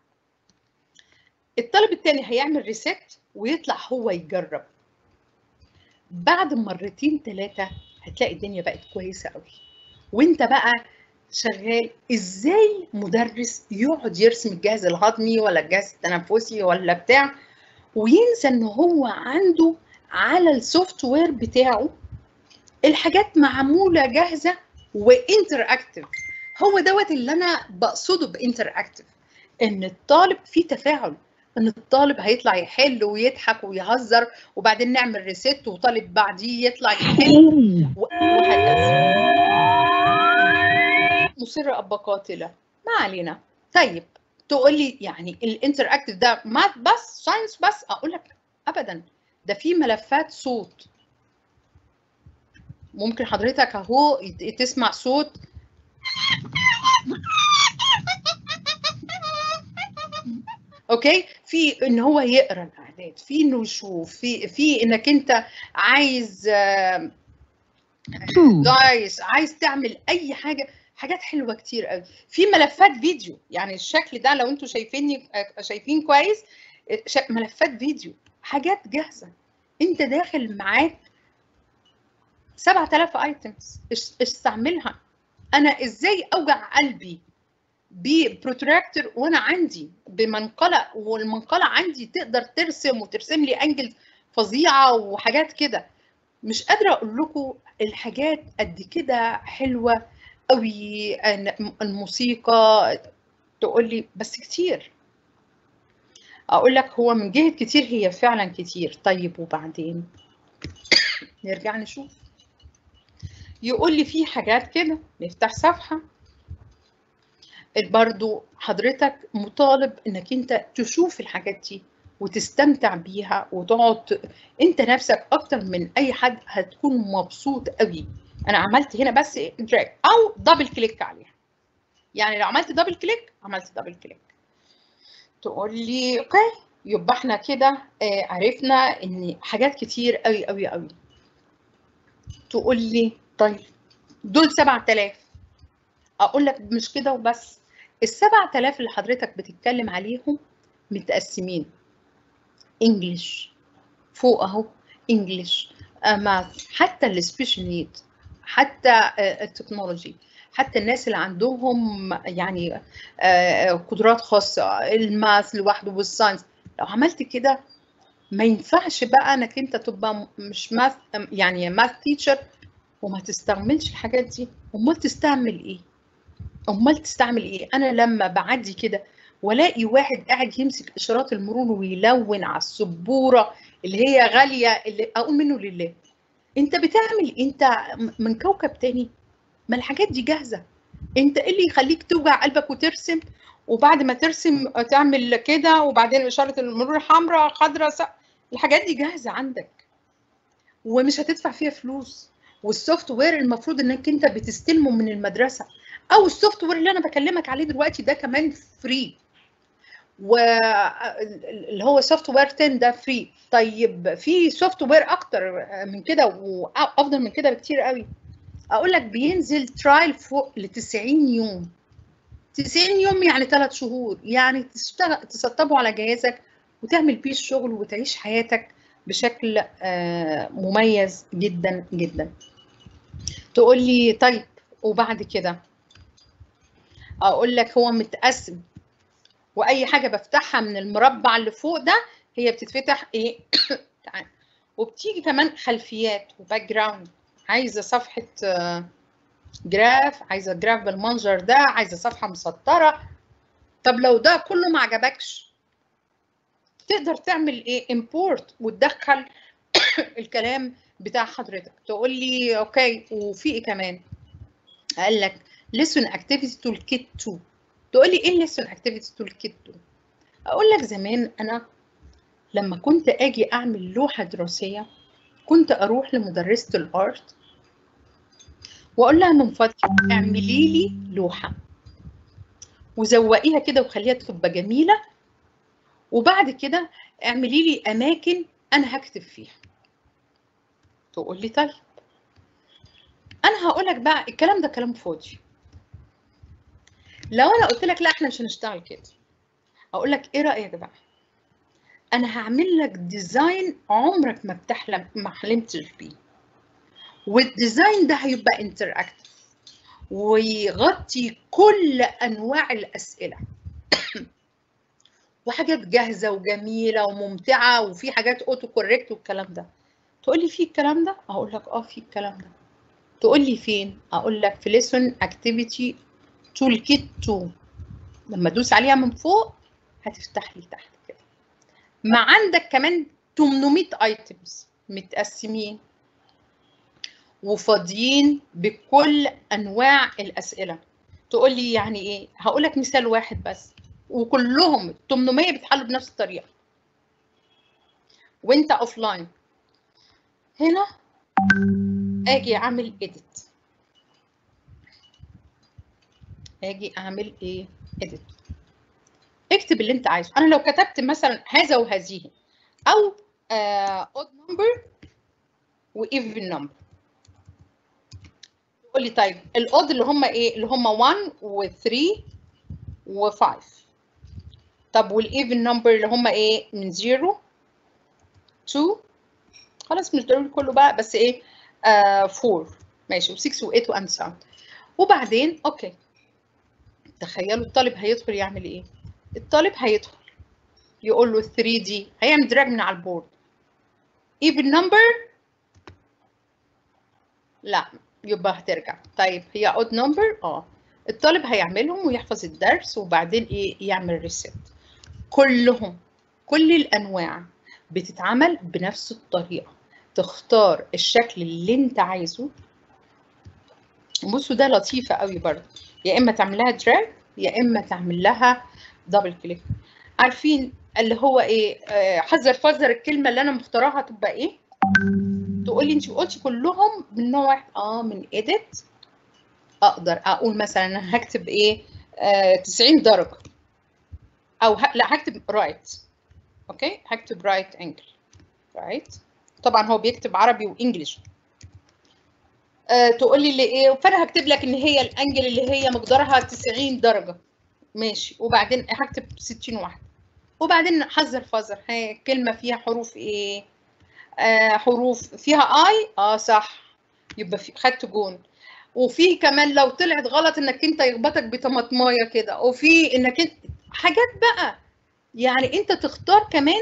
الطالب التاني هيعمل ريست ويطلع هو يجرب بعد مرتين ثلاثه هتلاقي الدنيا بقت كويسه قوي وانت بقى شغال ازاي مدرس يقعد يرسم الجهاز الهضمي ولا الجهاز التنفسي ولا بتاع وينسى ان هو عنده على السوفت وير بتاعه الحاجات معموله جاهزه وانتر اكتف هو دوت اللي انا بقصده بانتر اكتف ان الطالب فيه تفاعل ان الطالب هيطلع يحل ويضحك ويهزر وبعدين نعمل ريست وطالب بعديه يطلع يحل وهكذا مصر ابا قاتله ما علينا طيب تقول لي يعني الانتر اكتف ده ماث بس ساينس بس اقول لك ابدا ده في ملفات صوت ممكن حضرتك اهو تسمع صوت اوكي في ان هو يقرا الاعداد في انه يشوف في في انك انت عايز 2, جايز عايز تعمل اي حاجه حاجات حلوه كتير قوي في ملفات فيديو يعني الشكل ده لو انتوا شايفيني شايفين كويس ش- ملفات فيديو حاجات جاهزه انت داخل معاك 7000 ايتمز استعملها انا ازاي اوجع قلبي ببروتراكتور وانا عندي بمنقله والمنقله عندي تقدر ترسم وترسم لي انجلز فظيعه وحاجات كده مش قادره اقول لكم الحاجات قد كده حلوه قوي الموسيقى تقول لي بس كتير اقول لك هو من جهه كتير هي فعلا كتير طيب وبعدين نرجع نشوف يقول لي في حاجات كده نفتح صفحه برضو حضرتك مطالب انك انت تشوف الحاجات دي وتستمتع بيها وتقعد ت- انت نفسك اكتر من اي حد هتكون مبسوط قوي انا عملت هنا بس دراج او دبل كليك عليها يعني لو عملت دبل كليك عملت دبل كليك تقول لي اوكي يبقى احنا كده آه، عرفنا ان حاجات كتير قوي قوي قوي تقول لي طيب دول 7000 اقول لك مش كده وبس ال 7000 اللي حضرتك بتتكلم عليهم متقسمين انجلش فوق اهو انجلش ماث حتى السبيشال نيد حتى آه، التكنولوجي حتى الناس اللي عندهم يعني آه، قدرات خاصه الماث لوحده والساينس لو عملت كده ما ينفعش بقى انك انت تبقى م- مش ماث يعني ماث تيتشر وما تستعملش الحاجات دي امال تستعمل ايه امال تستعمل ايه انا لما بعدي كده والاقي واحد قاعد يمسك اشارات المرور ويلون على السبوره اللي هي غاليه اللي اقول منه لله انت بتعمل انت من كوكب تاني ما الحاجات دي جاهزه انت ايه اللي يخليك توجع قلبك وترسم وبعد ما ترسم تعمل كده وبعدين اشاره المرور حمراء خضراء س... الحاجات دي جاهزه عندك ومش هتدفع فيها فلوس والسوفت وير المفروض انك انت بتستلمه من المدرسه او السوفت وير اللي انا بكلمك عليه دلوقتي ده كمان فري واللي هو سوفت وير 10 ده فري طيب في سوفت وير اكتر من كده وافضل من كده بكتير قوي اقول لك بينزل ترايل فوق ل 90 يوم 90 يوم يعني 3 شهور يعني تشتغل تسطبه على جهازك وتعمل بيه الشغل وتعيش حياتك بشكل آه، مميز جدا جدا تقول لي طيب وبعد كده اقول لك هو متقسم واي حاجه بفتحها من المربع اللي فوق ده هي بتتفتح ايه تعال. وبتيجي كمان خلفيات وباك جراوند عايزه صفحه آه، جراف عايزه جراف بالمنظر ده عايزه صفحه مسطره طب لو ده كله ما عجبكش تقدر تعمل ايه امبورت وتدخل الكلام بتاع حضرتك تقول لي اوكي وفي ايه كمان قال لك listen activity toolkit 2 تقول لي ايه listen activity toolkit 2 اقول لك زمان انا لما كنت اجي اعمل لوحه دراسيه كنت اروح لمدرسه الارت واقول لها من فضلك اعملي لي لوحه وزوقيها كده وخليها تبقى جميله وبعد كده اعملي لي اماكن انا هكتب فيها تقول لي طيب انا هقول لك بقى الكلام ده كلام فاضي لو انا قلت لك لا احنا مش هنشتغل كده اقول لك ايه رايك بقى انا هعمل لك ديزاين عمرك ما بتحلم ما حلمتش بيه والديزاين ده هيبقى انتراكتيف ويغطي كل انواع الاسئله وحاجات جاهزه وجميله وممتعه وفي حاجات اوتو كوريكت والكلام ده تقول لي في الكلام ده اقول لك اه في الكلام ده تقول لي فين اقول لك في ليسون اكتيفيتي تول كيت 2 لما ادوس عليها من فوق هتفتح لي تحت كده ما عندك كمان 800 ايتمز متقسمين وفاضيين بكل انواع الاسئله تقول لي يعني ايه هقول لك مثال واحد بس وكلهم 800 بيتحلوا بنفس الطريقه وانت اوف لاين هنا اجي اعمل edit اجي اعمل ايه edit اكتب اللي انت عايزه انا لو كتبت مثلا هذا وهذه او آه odd number و even number قول لي طيب الاود اللي هم ايه اللي هم 1 و3 و5 طب والايفن نمبر اللي هم ايه من 0 2 خلاص مش ضروري كله بقى بس ايه آه 4 ماشي و6 و8 وان ساوند وبعدين اوكي تخيلوا الطالب هيدخل يعمل ايه الطالب هيدخل يقول له 3 دي هيعمل دراج من على البورد even number لا يبقى هترجع طيب هي odd number اه الطالب هيعملهم ويحفظ الدرس وبعدين ايه يعمل ريست كلهم كل الانواع بتتعمل بنفس الطريقه تختار الشكل اللي انت عايزه بصوا ده لطيفه قوي برضه يا اما تعمل لها دراج يا اما تعمل لها دبل كليك عارفين اللي هو ايه آه، حذر فذر الكلمه اللي انا مختارها تبقى ايه تقولي انت قلتي كلهم من نوع واحد اه من edit اقدر اقول مثلا انا هكتب ايه آه 90 درجه او ه... لا هكتب رايت اوكي هكتب رايت انجل رايت طبعا هو بيكتب عربي وانجلش آه تقولي لي ايه فانا هكتب لك ان هي الانجل اللي هي مقدارها 90 درجه ماشي وبعدين هكتب 60 واحده وبعدين حذر فذر هي كلمه فيها حروف ايه آه حروف فيها اي اه صح يبقى في خدت جون وفي كمان لو طلعت غلط انك انت يخبطك بطماطمايه كده وفي انك انت حاجات بقى يعني انت تختار كمان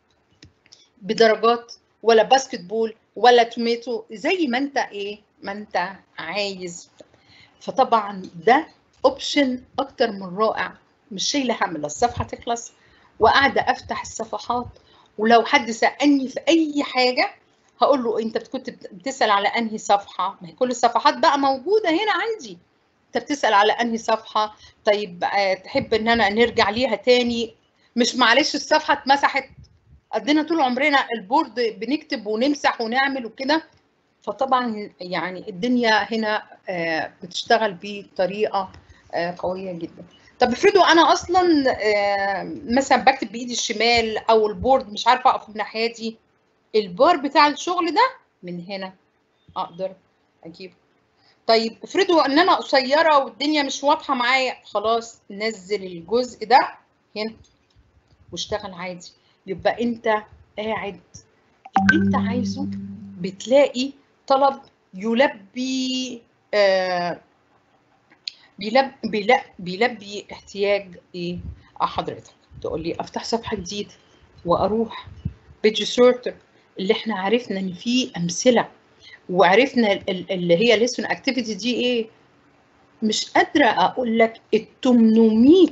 بدرجات ولا باسكت بول ولا توميتو زي ما انت ايه ما انت عايز فطبعا ده اوبشن اكتر من رائع مش شايله هم لا الصفحه تخلص وقاعده افتح الصفحات ولو حد سالني في اي حاجه هقول له انت كنت بتسال على انهي صفحه ما هي كل الصفحات بقى موجوده هنا عندي انت بتسال على انهي صفحه طيب آه، تحب ان انا نرجع ليها تاني مش معلش الصفحه اتمسحت قضينا طول عمرنا البورد بنكتب ونمسح ونعمل وكده فطبعا يعني الدنيا هنا آه، بتشتغل بطريقه آه، قويه جدا طب افرضوا انا اصلا آه، مثلا بكتب بايدي الشمال او البورد مش عارفه اقف من ناحيتي البار بتاع الشغل ده من هنا اقدر اجيبه طيب افرضوا ان انا قصيره والدنيا مش واضحه معايا خلاص نزل الجزء ده هنا واشتغل عادي يبقى انت قاعد اللي انت عايزه بتلاقي طلب يلبي آه بيلبي بيلبي, بيلبي احتياج ايه حضرتك تقول لي افتح صفحه جديده واروح بيج سورتر اللي احنا عرفنا ان فيه امثله وعرفنا ال- ال- اللي هي ليسون اكتيفيتي دي ايه مش قادره اقول لك ال 800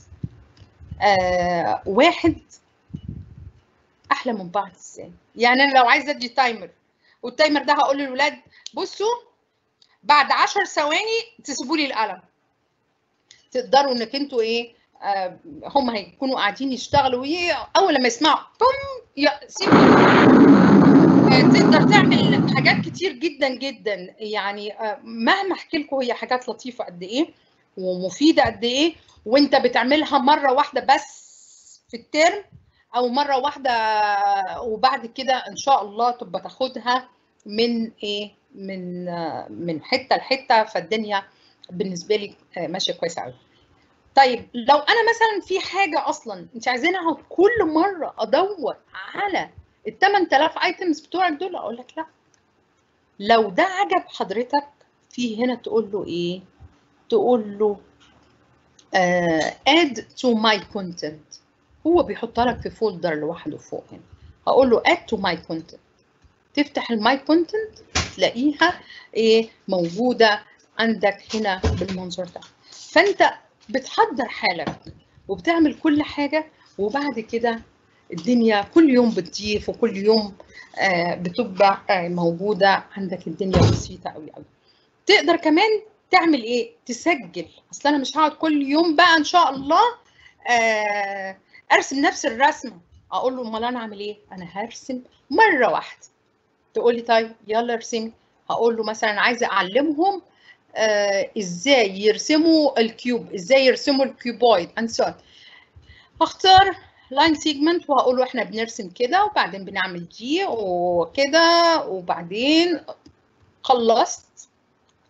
آه واحد احلى من بعض ازاي يعني انا لو عايزه ادي تايمر والتايمر ده هقول للولاد بصوا بعد 10 ثواني تسيبوا لي القلم تقدروا انك انتوا ايه آه هم هيكونوا قاعدين يشتغلوا ايه اول لما يسمعوا بوم يا سيبوا آه، تقدر تعمل حاجات كتير جدا جدا يعني آه، مهما احكي لكم هي حاجات لطيفه قد ايه ومفيده قد ايه وانت بتعملها مره واحده بس في الترم او مره واحده وبعد كده ان شاء الله تبقى تاخدها من ايه من آه، من حته لحته فالدنيا بالنسبه لي آه، ماشيه كويسه قوي طيب لو انا مثلا في حاجه اصلا انت عايزينها كل مره ادور على ال 8000 ايتمز بتوعك دول اقول لك لا لو ده عجب حضرتك في هنا تقول له ايه تقول له آه add to my content هو بيحطها لك في فولدر لوحده فوق هنا هقول له add to my content تفتح الماي كونتنت تلاقيها ايه موجوده عندك هنا بالمنظر ده فانت بتحضر حالك وبتعمل كل حاجه وبعد كده الدنيا كل يوم بتضيف وكل يوم آه، بتبقى آه، موجوده عندك الدنيا بسيطه قوي قوي تقدر كمان تعمل ايه تسجل اصل انا مش هقعد كل يوم بقى ان شاء الله آه، ارسم نفس الرسمه اقول له امال انا اعمل ايه انا هرسم مره واحده تقول لي طيب يلا ارسمي هقول له مثلا عايزه اعلمهم آه ازاي يرسموا الكيوب ازاي يرسموا الكيوبويد and so on هختار لاين سيجمنت وهقول له احنا بنرسم كده وبعدين بنعمل دي وكده وبعدين خلصت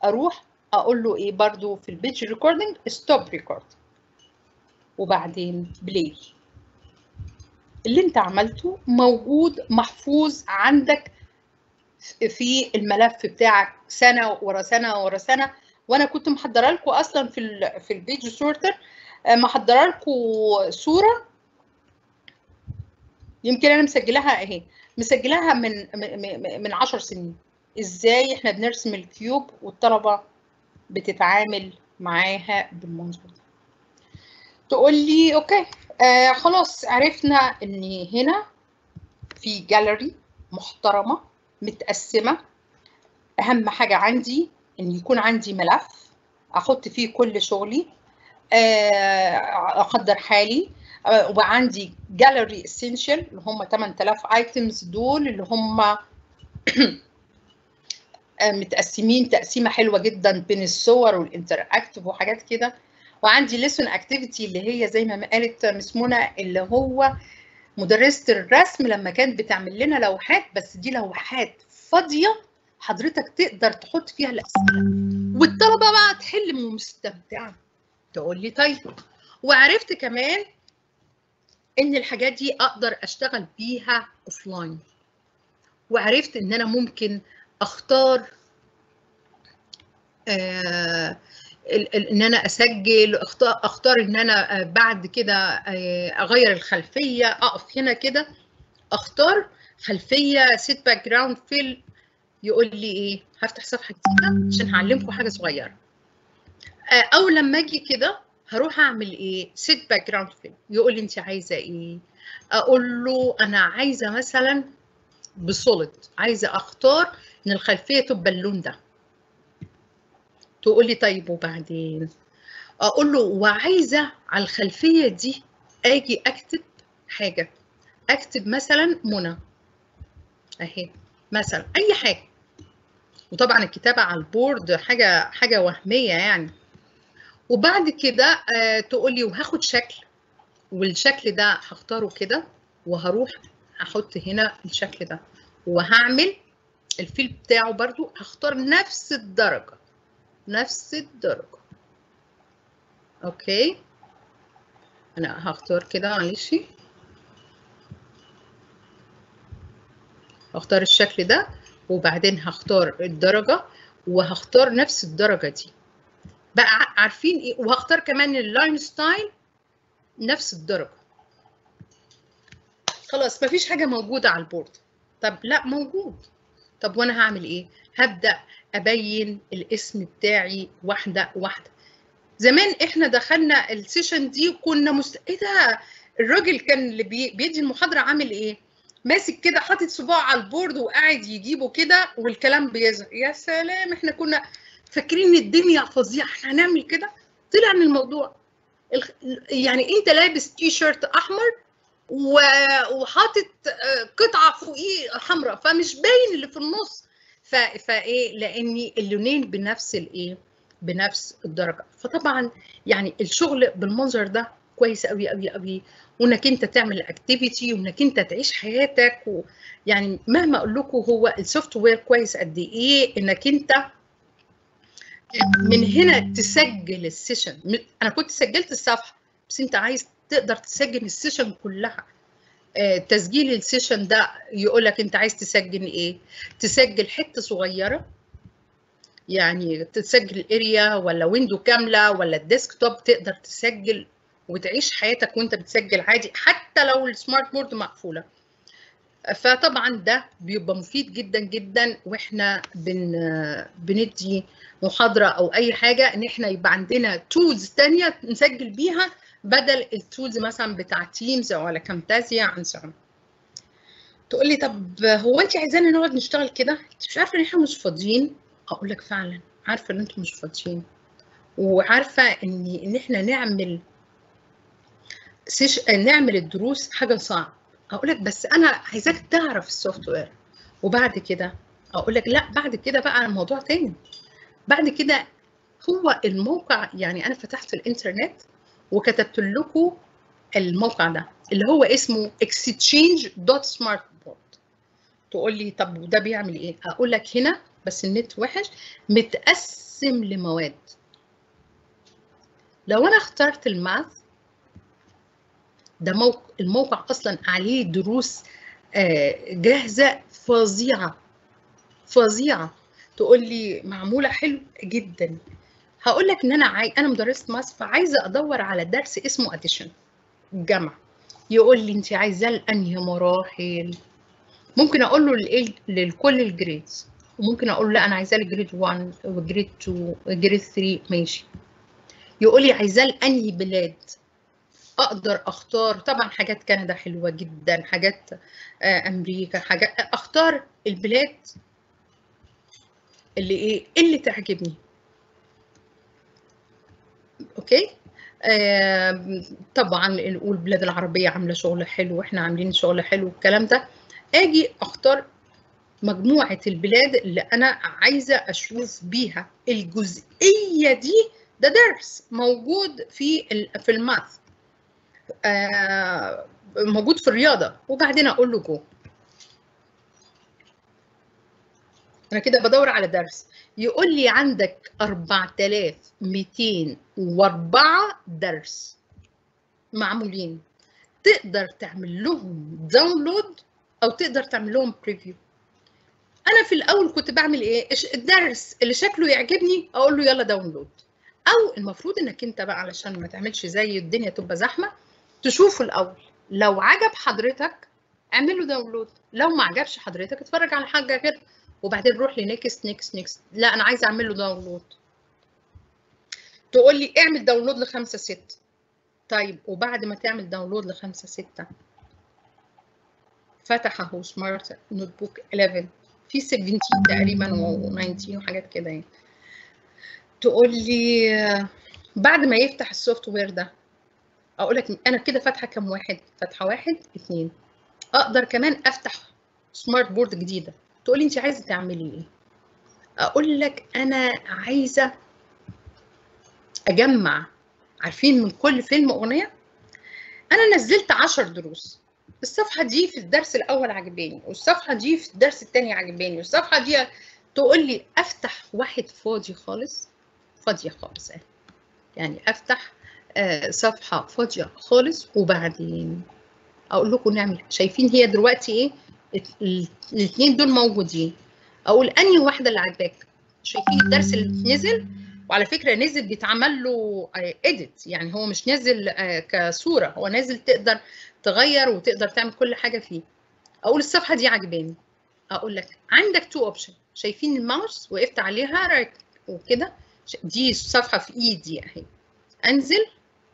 اروح اقول له ايه برضو في البيج ريكوردنج ستوب ريكورد وبعدين بلاي اللي انت عملته موجود محفوظ عندك في الملف بتاعك سنه ورا سنه ورا سنه وانا كنت محضره لكم اصلا في ال في البيج سورتر محضره لكم صوره يمكن انا مسجلاها اهي مسجلاها من من 10 سنين ازاي احنا بنرسم الكيوب والطلبه بتتعامل معاها بالمنظر ده تقول لي اوكي آه خلاص عرفنا ان هنا في جاليري محترمه متقسمه اهم حاجه عندي ان يكون عندي ملف احط فيه كل شغلي آه اقدر حالي آه وعندي جاليري اسينشال اللي هم 8000 ايتمز دول اللي هم متقسمين تقسيمه حلوه جدا بين الصور والانتراكتيف وحاجات كده وعندي ليسون اكتيفيتي اللي هي زي ما قالت مس منى اللي هو مدرسه الرسم لما كانت بتعمل لنا لوحات بس دي لوحات فاضيه حضرتك تقدر تحط فيها الاسئله والطلبه بقى تحل مستمتعه تقول لي طيب وعرفت كمان ان الحاجات دي اقدر اشتغل بيها اوفلاين وعرفت ان انا ممكن اختار آه ان انا اسجل اختار اختار ان انا بعد كده اغير الخلفيه اقف هنا كده اختار خلفيه سيت باك جراوند فيل يقول لي ايه هفتح صفحه جديده عشان هعلمكم حاجه صغيره او لما اجي كده هروح اعمل ايه سيت باك جراوند فيل يقول لي انت عايزه ايه اقول له انا عايزه مثلا بسوليد عايزه اختار ان الخلفيه تبقى اللون ده تقول لي طيب وبعدين اقول له وعايزه على الخلفيه دي اجي اكتب حاجه اكتب مثلا منى اهي مثلا اي حاجه وطبعا الكتابه على البورد حاجه حاجه وهميه يعني وبعد كده آه تقول لي وهاخد شكل والشكل ده هختاره كده وهروح احط هنا الشكل ده وهعمل الفيل بتاعه برضو هختار نفس الدرجه نفس الدرجة اوكي انا هختار كده معلش هختار الشكل ده وبعدين هختار الدرجة وهختار نفس الدرجة دي بقى عارفين ايه وهختار كمان اللاين ستايل نفس الدرجة خلاص مفيش حاجة موجودة على البورد طب لا موجود طب وانا هعمل ايه هبدأ ابين الاسم بتاعي واحده واحده زمان احنا دخلنا السيشن دي وكنا مست... ايه ده الراجل كان اللي بي... بيدي المحاضره عامل ايه ماسك كده حاطط صباعه على البورد وقاعد يجيبه كده والكلام بيظهر يا سلام احنا كنا فاكرين الدنيا فظيعه احنا هنعمل كده طلع من الموضوع الخ... يعني انت لابس تي شيرت احمر و... وحاطط قطعه فوقيه حمراء فمش باين اللي في النص فايه لان اللونين بنفس الايه بنفس الدرجه فطبعا يعني الشغل بالمنظر ده كويس قوي قوي قوي وانك انت تعمل اكتيفيتي وانك انت تعيش حياتك ويعني مهما اقول لكم هو السوفت وير كويس قد ايه انك انت من هنا تسجل السيشن انا كنت سجلت الصفحه بس انت عايز تقدر تسجل السيشن كلها تسجيل السيشن ده يقول لك انت عايز تسجل ايه تسجل حته صغيره يعني تسجل الاريا ولا ويندو كامله ولا الديسكتوب تقدر تسجل وتعيش حياتك وانت بتسجل عادي حتى لو السمارت بورد مقفوله فطبعا ده بيبقى مفيد جدا جدا واحنا بن بندي محاضره او اي حاجه ان احنا يبقى عندنا تولز ثانيه نسجل بيها بدل التولز مثلا بتاع تيمز او على كامتازيا عن سعر تقول لي طب هو انت عايزانا نقعد نشتغل كده انت مش عارفه ان احنا مش فاضيين اقول لك فعلا عارفه ان انتم مش فاضيين وعارفه ان ان احنا نعمل سيش... نعمل الدروس حاجه صعب اقول لك بس انا عايزاك تعرف السوفت وير وبعد كده اقول لك لا بعد كده بقى الموضوع تاني بعد كده هو الموقع يعني انا فتحت الانترنت وكتبت لكم الموقع ده اللي هو اسمه exchange.smartboard تقول لي طب وده بيعمل ايه اقول لك هنا بس النت وحش متقسم تقسم لمواد لو انا اخترت الماث ده موقع الموقع اصلا عليه دروس جاهزه فظيعه فظيعه تقول لي معموله حلو جدا هقول لك ان انا عاي... انا مدرسه ماث فعايزه ادور على درس اسمه اديشن جمع يقول لي انت عايزاه لانهي مراحل ممكن اقول له لايه لكل الجريدز وممكن اقول له لا انا عايزاه لجريد 1 وجريد 2 وجريد 3 ماشي يقول لي عايزاه لانهي بلاد اقدر اختار طبعا حاجات كندا حلوه جدا حاجات امريكا حاجات اختار البلاد اللي ايه اللي تعجبني اوكي آه طبعا نقول البلاد العربيه عامله شغل حلو واحنا عاملين شغل حلو والكلام ده اجي اختار مجموعه البلاد اللي انا عايزه اشوف بيها الجزئيه دي ده درس موجود في في الماث آه موجود في الرياضه وبعدين اقول له جو انا كده بدور على درس يقول لي عندك 4204 درس معمولين تقدر تعمل لهم داونلود او تقدر تعمل لهم بريفيو انا في الاول كنت بعمل ايه الدرس اللي شكله يعجبني اقول له يلا داونلود او المفروض انك انت بقى علشان ما تعملش زي الدنيا تبقى زحمه تشوفه الاول لو عجب حضرتك اعمل له داونلود لو ما عجبش حضرتك اتفرج على حاجه غير وبعدين روح لنكست نكست نكست لا انا عايزه اعمل له داونلود تقول لي اعمل داونلود لخمسة ستة طيب وبعد ما تعمل داونلود لخمسة ستة فتح اهو سمارت نوت بوك 11 في 17 تقريبا و19 وحاجات كده يعني تقول لي بعد ما يفتح السوفت وير ده اقول لك انا كده فاتحه كام واحد فاتحه واحد اثنين اقدر كمان افتح سمارت بورد جديده تقول لي انت عايزه تعملي ايه اقول لك انا عايزه اجمع عارفين من كل فيلم اغنيه انا نزلت 10 دروس الصفحه دي في الدرس الاول عجباني والصفحه دي في الدرس الثاني عجباني والصفحه دي تقول لي افتح واحد فاضي خالص فاضيه خالص يعني افتح صفحه فاضيه خالص وبعدين اقول لكم نعمل شايفين هي دلوقتي ايه الاثنين دول موجودين اقول انهي واحده اللي عجباك شايفين الدرس اللي نزل وعلى فكره نزل بيتعمل له اديت يعني هو مش نازل كصوره هو نازل تقدر تغير وتقدر تعمل كل حاجه فيه اقول الصفحه دي عجباني اقول لك عندك تو اوبشن شايفين الماوس وقفت عليها رايت وكده دي الصفحه في ايدي اهي انزل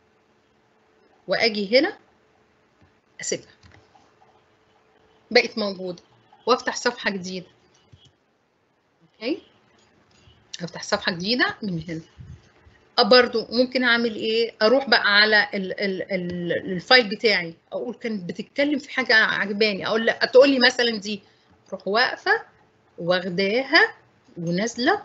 واجي هنا اسيبها بقت موجوده وافتح صفحه جديده اوكي افتح صفحه جديده من هنا برضو ممكن اعمل ايه اروح بقى على ال ال ال الفايل بتاعي اقول كانت بتتكلم في حاجه عجباني اقول لها تقول لي مثلا دي اروح واقفه واخداها ونازله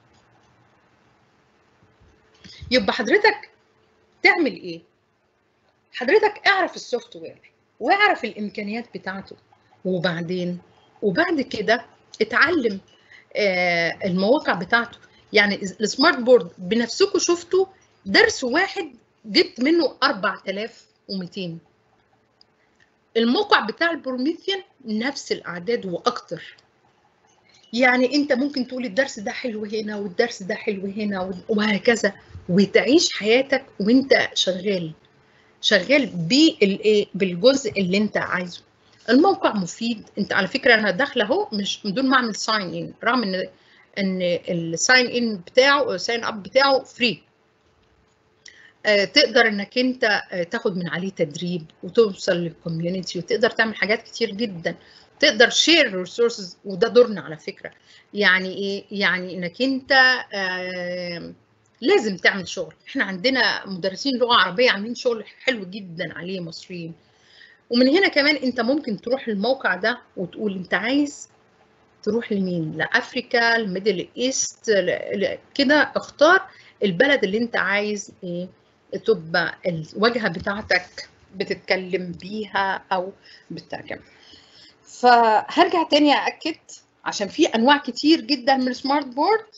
يبقى حضرتك تعمل ايه حضرتك اعرف السوفت وير واعرف الامكانيات بتاعته وبعدين وبعد كده اتعلم آه المواقع بتاعته يعني السمارت بورد بنفسكم شفتوا درس واحد جبت منه 4200 الموقع بتاع البروميثيان نفس الاعداد واكتر يعني انت ممكن تقول الدرس ده حلو هنا والدرس ده حلو هنا وهكذا وتعيش حياتك وانت شغال شغال بالايه بالجزء اللي انت عايزه الموقع مفيد انت على فكره انا داخله اهو مش من دون ما اعمل ساين ان رغم ان ان الساين ان بتاعه الساين اب بتاعه فري آه تقدر انك انت آه تاخد من عليه تدريب وتوصل للكوميونتي وتقدر تعمل حاجات كتير جدا تقدر شير ريسورسز وده دورنا على فكره يعني ايه يعني انك انت آه لازم تعمل شغل احنا عندنا مدرسين لغه عربيه عاملين شغل حلو جدا عليه مصريين ومن هنا كمان انت ممكن تروح الموقع ده وتقول انت عايز تروح لمين لافريكا الميدل ايست كده اختار البلد اللي انت عايز ايه تبقى الواجهه بتاعتك بتتكلم بيها او بتترجم فهرجع تاني ااكد عشان في انواع كتير جدا من السمارت بورد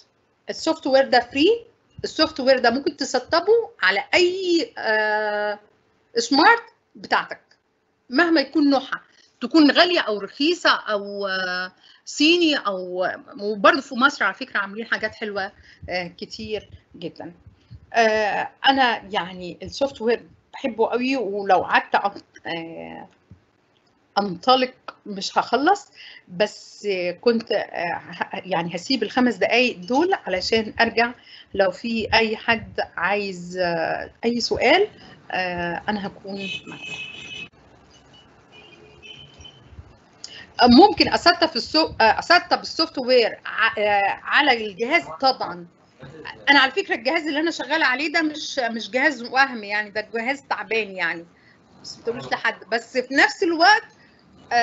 السوفت وير ده فري السوفت وير ده ممكن تسطبه على اي آه سمارت بتاعتك مهما يكون نوعها تكون غاليه او رخيصه او آه صيني او وبرضه في مصر على فكره عاملين حاجات حلوه آه كتير جدا آه انا يعني السوفت وير بحبه قوي ولو قعدت آه انطلق مش هخلص بس كنت يعني هسيب الخمس دقايق دول علشان ارجع لو في اي حد عايز اي سؤال انا هكون معاكم ممكن اسطب السو... اسطب السوفت وير على الجهاز طبعا انا على فكره الجهاز اللي انا شغاله عليه ده مش مش جهاز وهم يعني ده جهاز تعبان يعني بس ما تقولوش لحد بس في نفس الوقت آه,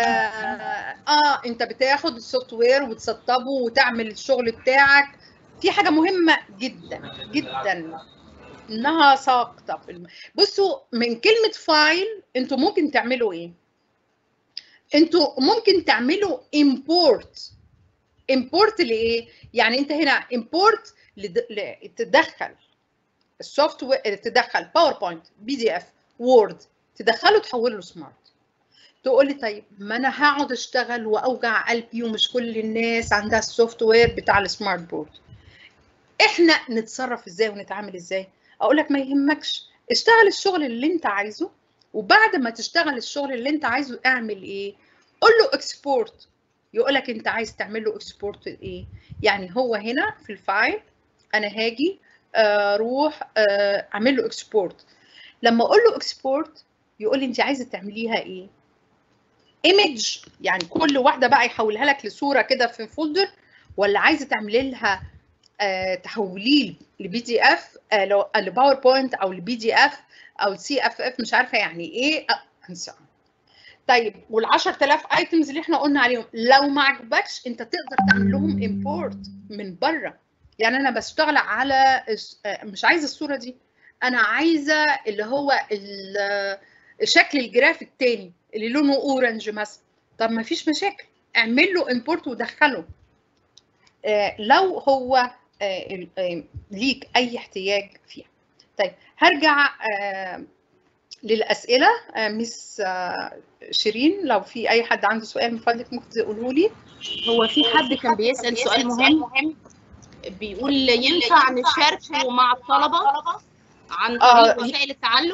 اه انت بتاخد السوفت وير وتسطبه وتعمل الشغل بتاعك في حاجه مهمه جدا جدا انها ساقطه في الم... بصوا من كلمه فايل انتوا ممكن تعملوا ايه انتوا ممكن تعملوا import import لايه يعني انت هنا import لد... ل... تدخل السوفت وير تدخل باوربوينت بي دي اف وورد تدخله تحوله لسمارت تقول لي طيب ما انا هقعد اشتغل واوجع قلبي ومش كل الناس عندها السوفت وير بتاع السمارت بورد احنا نتصرف ازاي ونتعامل ازاي اقول لك ما يهمكش اشتغل الشغل اللي انت عايزه وبعد ما تشتغل الشغل اللي انت عايزه اعمل ايه قول له اكسبورت يقول لك انت عايز تعمل له اكسبورت ايه يعني هو هنا في الفايل انا هاجي اروح اعمل له اكسبورت لما اقول له اكسبورت يقول لي انت عايزه تعمليها ايه ايمج يعني كل واحده بقى يحولها لك لصوره كده في فولدر ولا عايزه تعملي لها آه تحوليه لبي دي اف آه لباوربوينت او لبي دي اف او سي اف اف مش عارفه يعني ايه انسى طيب وال 10000 ايتمز اللي احنا قلنا عليهم لو ما عجبكش انت تقدر تعمل لهم امبورت من بره يعني انا بشتغل على مش عايزه الصوره دي انا عايزه اللي هو الشكل الجراف التاني اللي لونه اورنج مثلا طب ما فيش مشاكل اعمل له امبورت ودخله آه لو هو آه آه ليك اي احتياج فيها طيب هرجع آه للاسئله آه مس آه شيرين لو في اي حد عنده سؤال من فضلك ممكن تقوله لي هو في حد كان بيسال سؤال مهم بيقول ينفع نشاركه مع الطلبه عن طريق آه، وسائل التعلم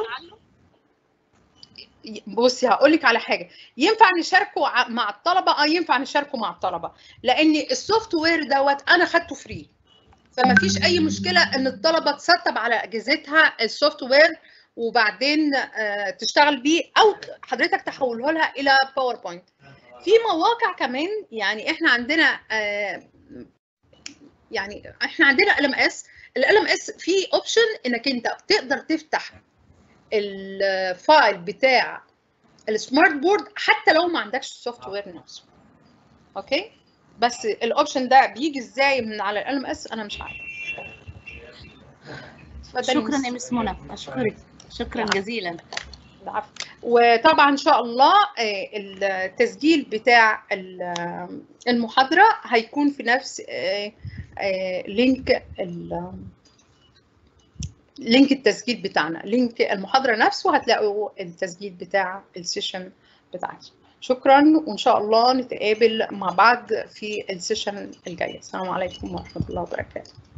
بصي هقول لك على حاجه ينفع نشاركه ع- مع الطلبه اه ينفع نشاركه مع الطلبه لان السوفت وير دوت انا خدته فري فما فيش اي مشكله ان الطلبه تسطب على اجهزتها السوفت وير وبعدين آه، تشتغل بيه او حضرتك تحوله لها الى باوربوينت في مواقع كمان يعني احنا عندنا آه، يعني احنا عندنا ال ام اس ال ام اس فيه اوبشن انك انت تقدر تفتح الفايل بتاع السمارت بورد حتى لو ما عندكش السوفت وير نفسه اوكي بس الاوبشن ده بيجي ازاي من على ال ام اس انا مش عارفه اتفضلي شكرا مس. يا مس منى اشكرك شكرا جزيلا العفو وطبعا ان شاء الله آه، التسجيل بتاع ال- المحاضره هيكون في نفس آه، آه، لينك ال- لينك التسجيل بتاعنا لينك المحاضره نفسه هتلاقوا التسجيل بتاع السيشن بتاعتي شكرا وان شاء الله نتقابل مع بعض في السيشن الجايه السلام عليكم ورحمه الله وبركاته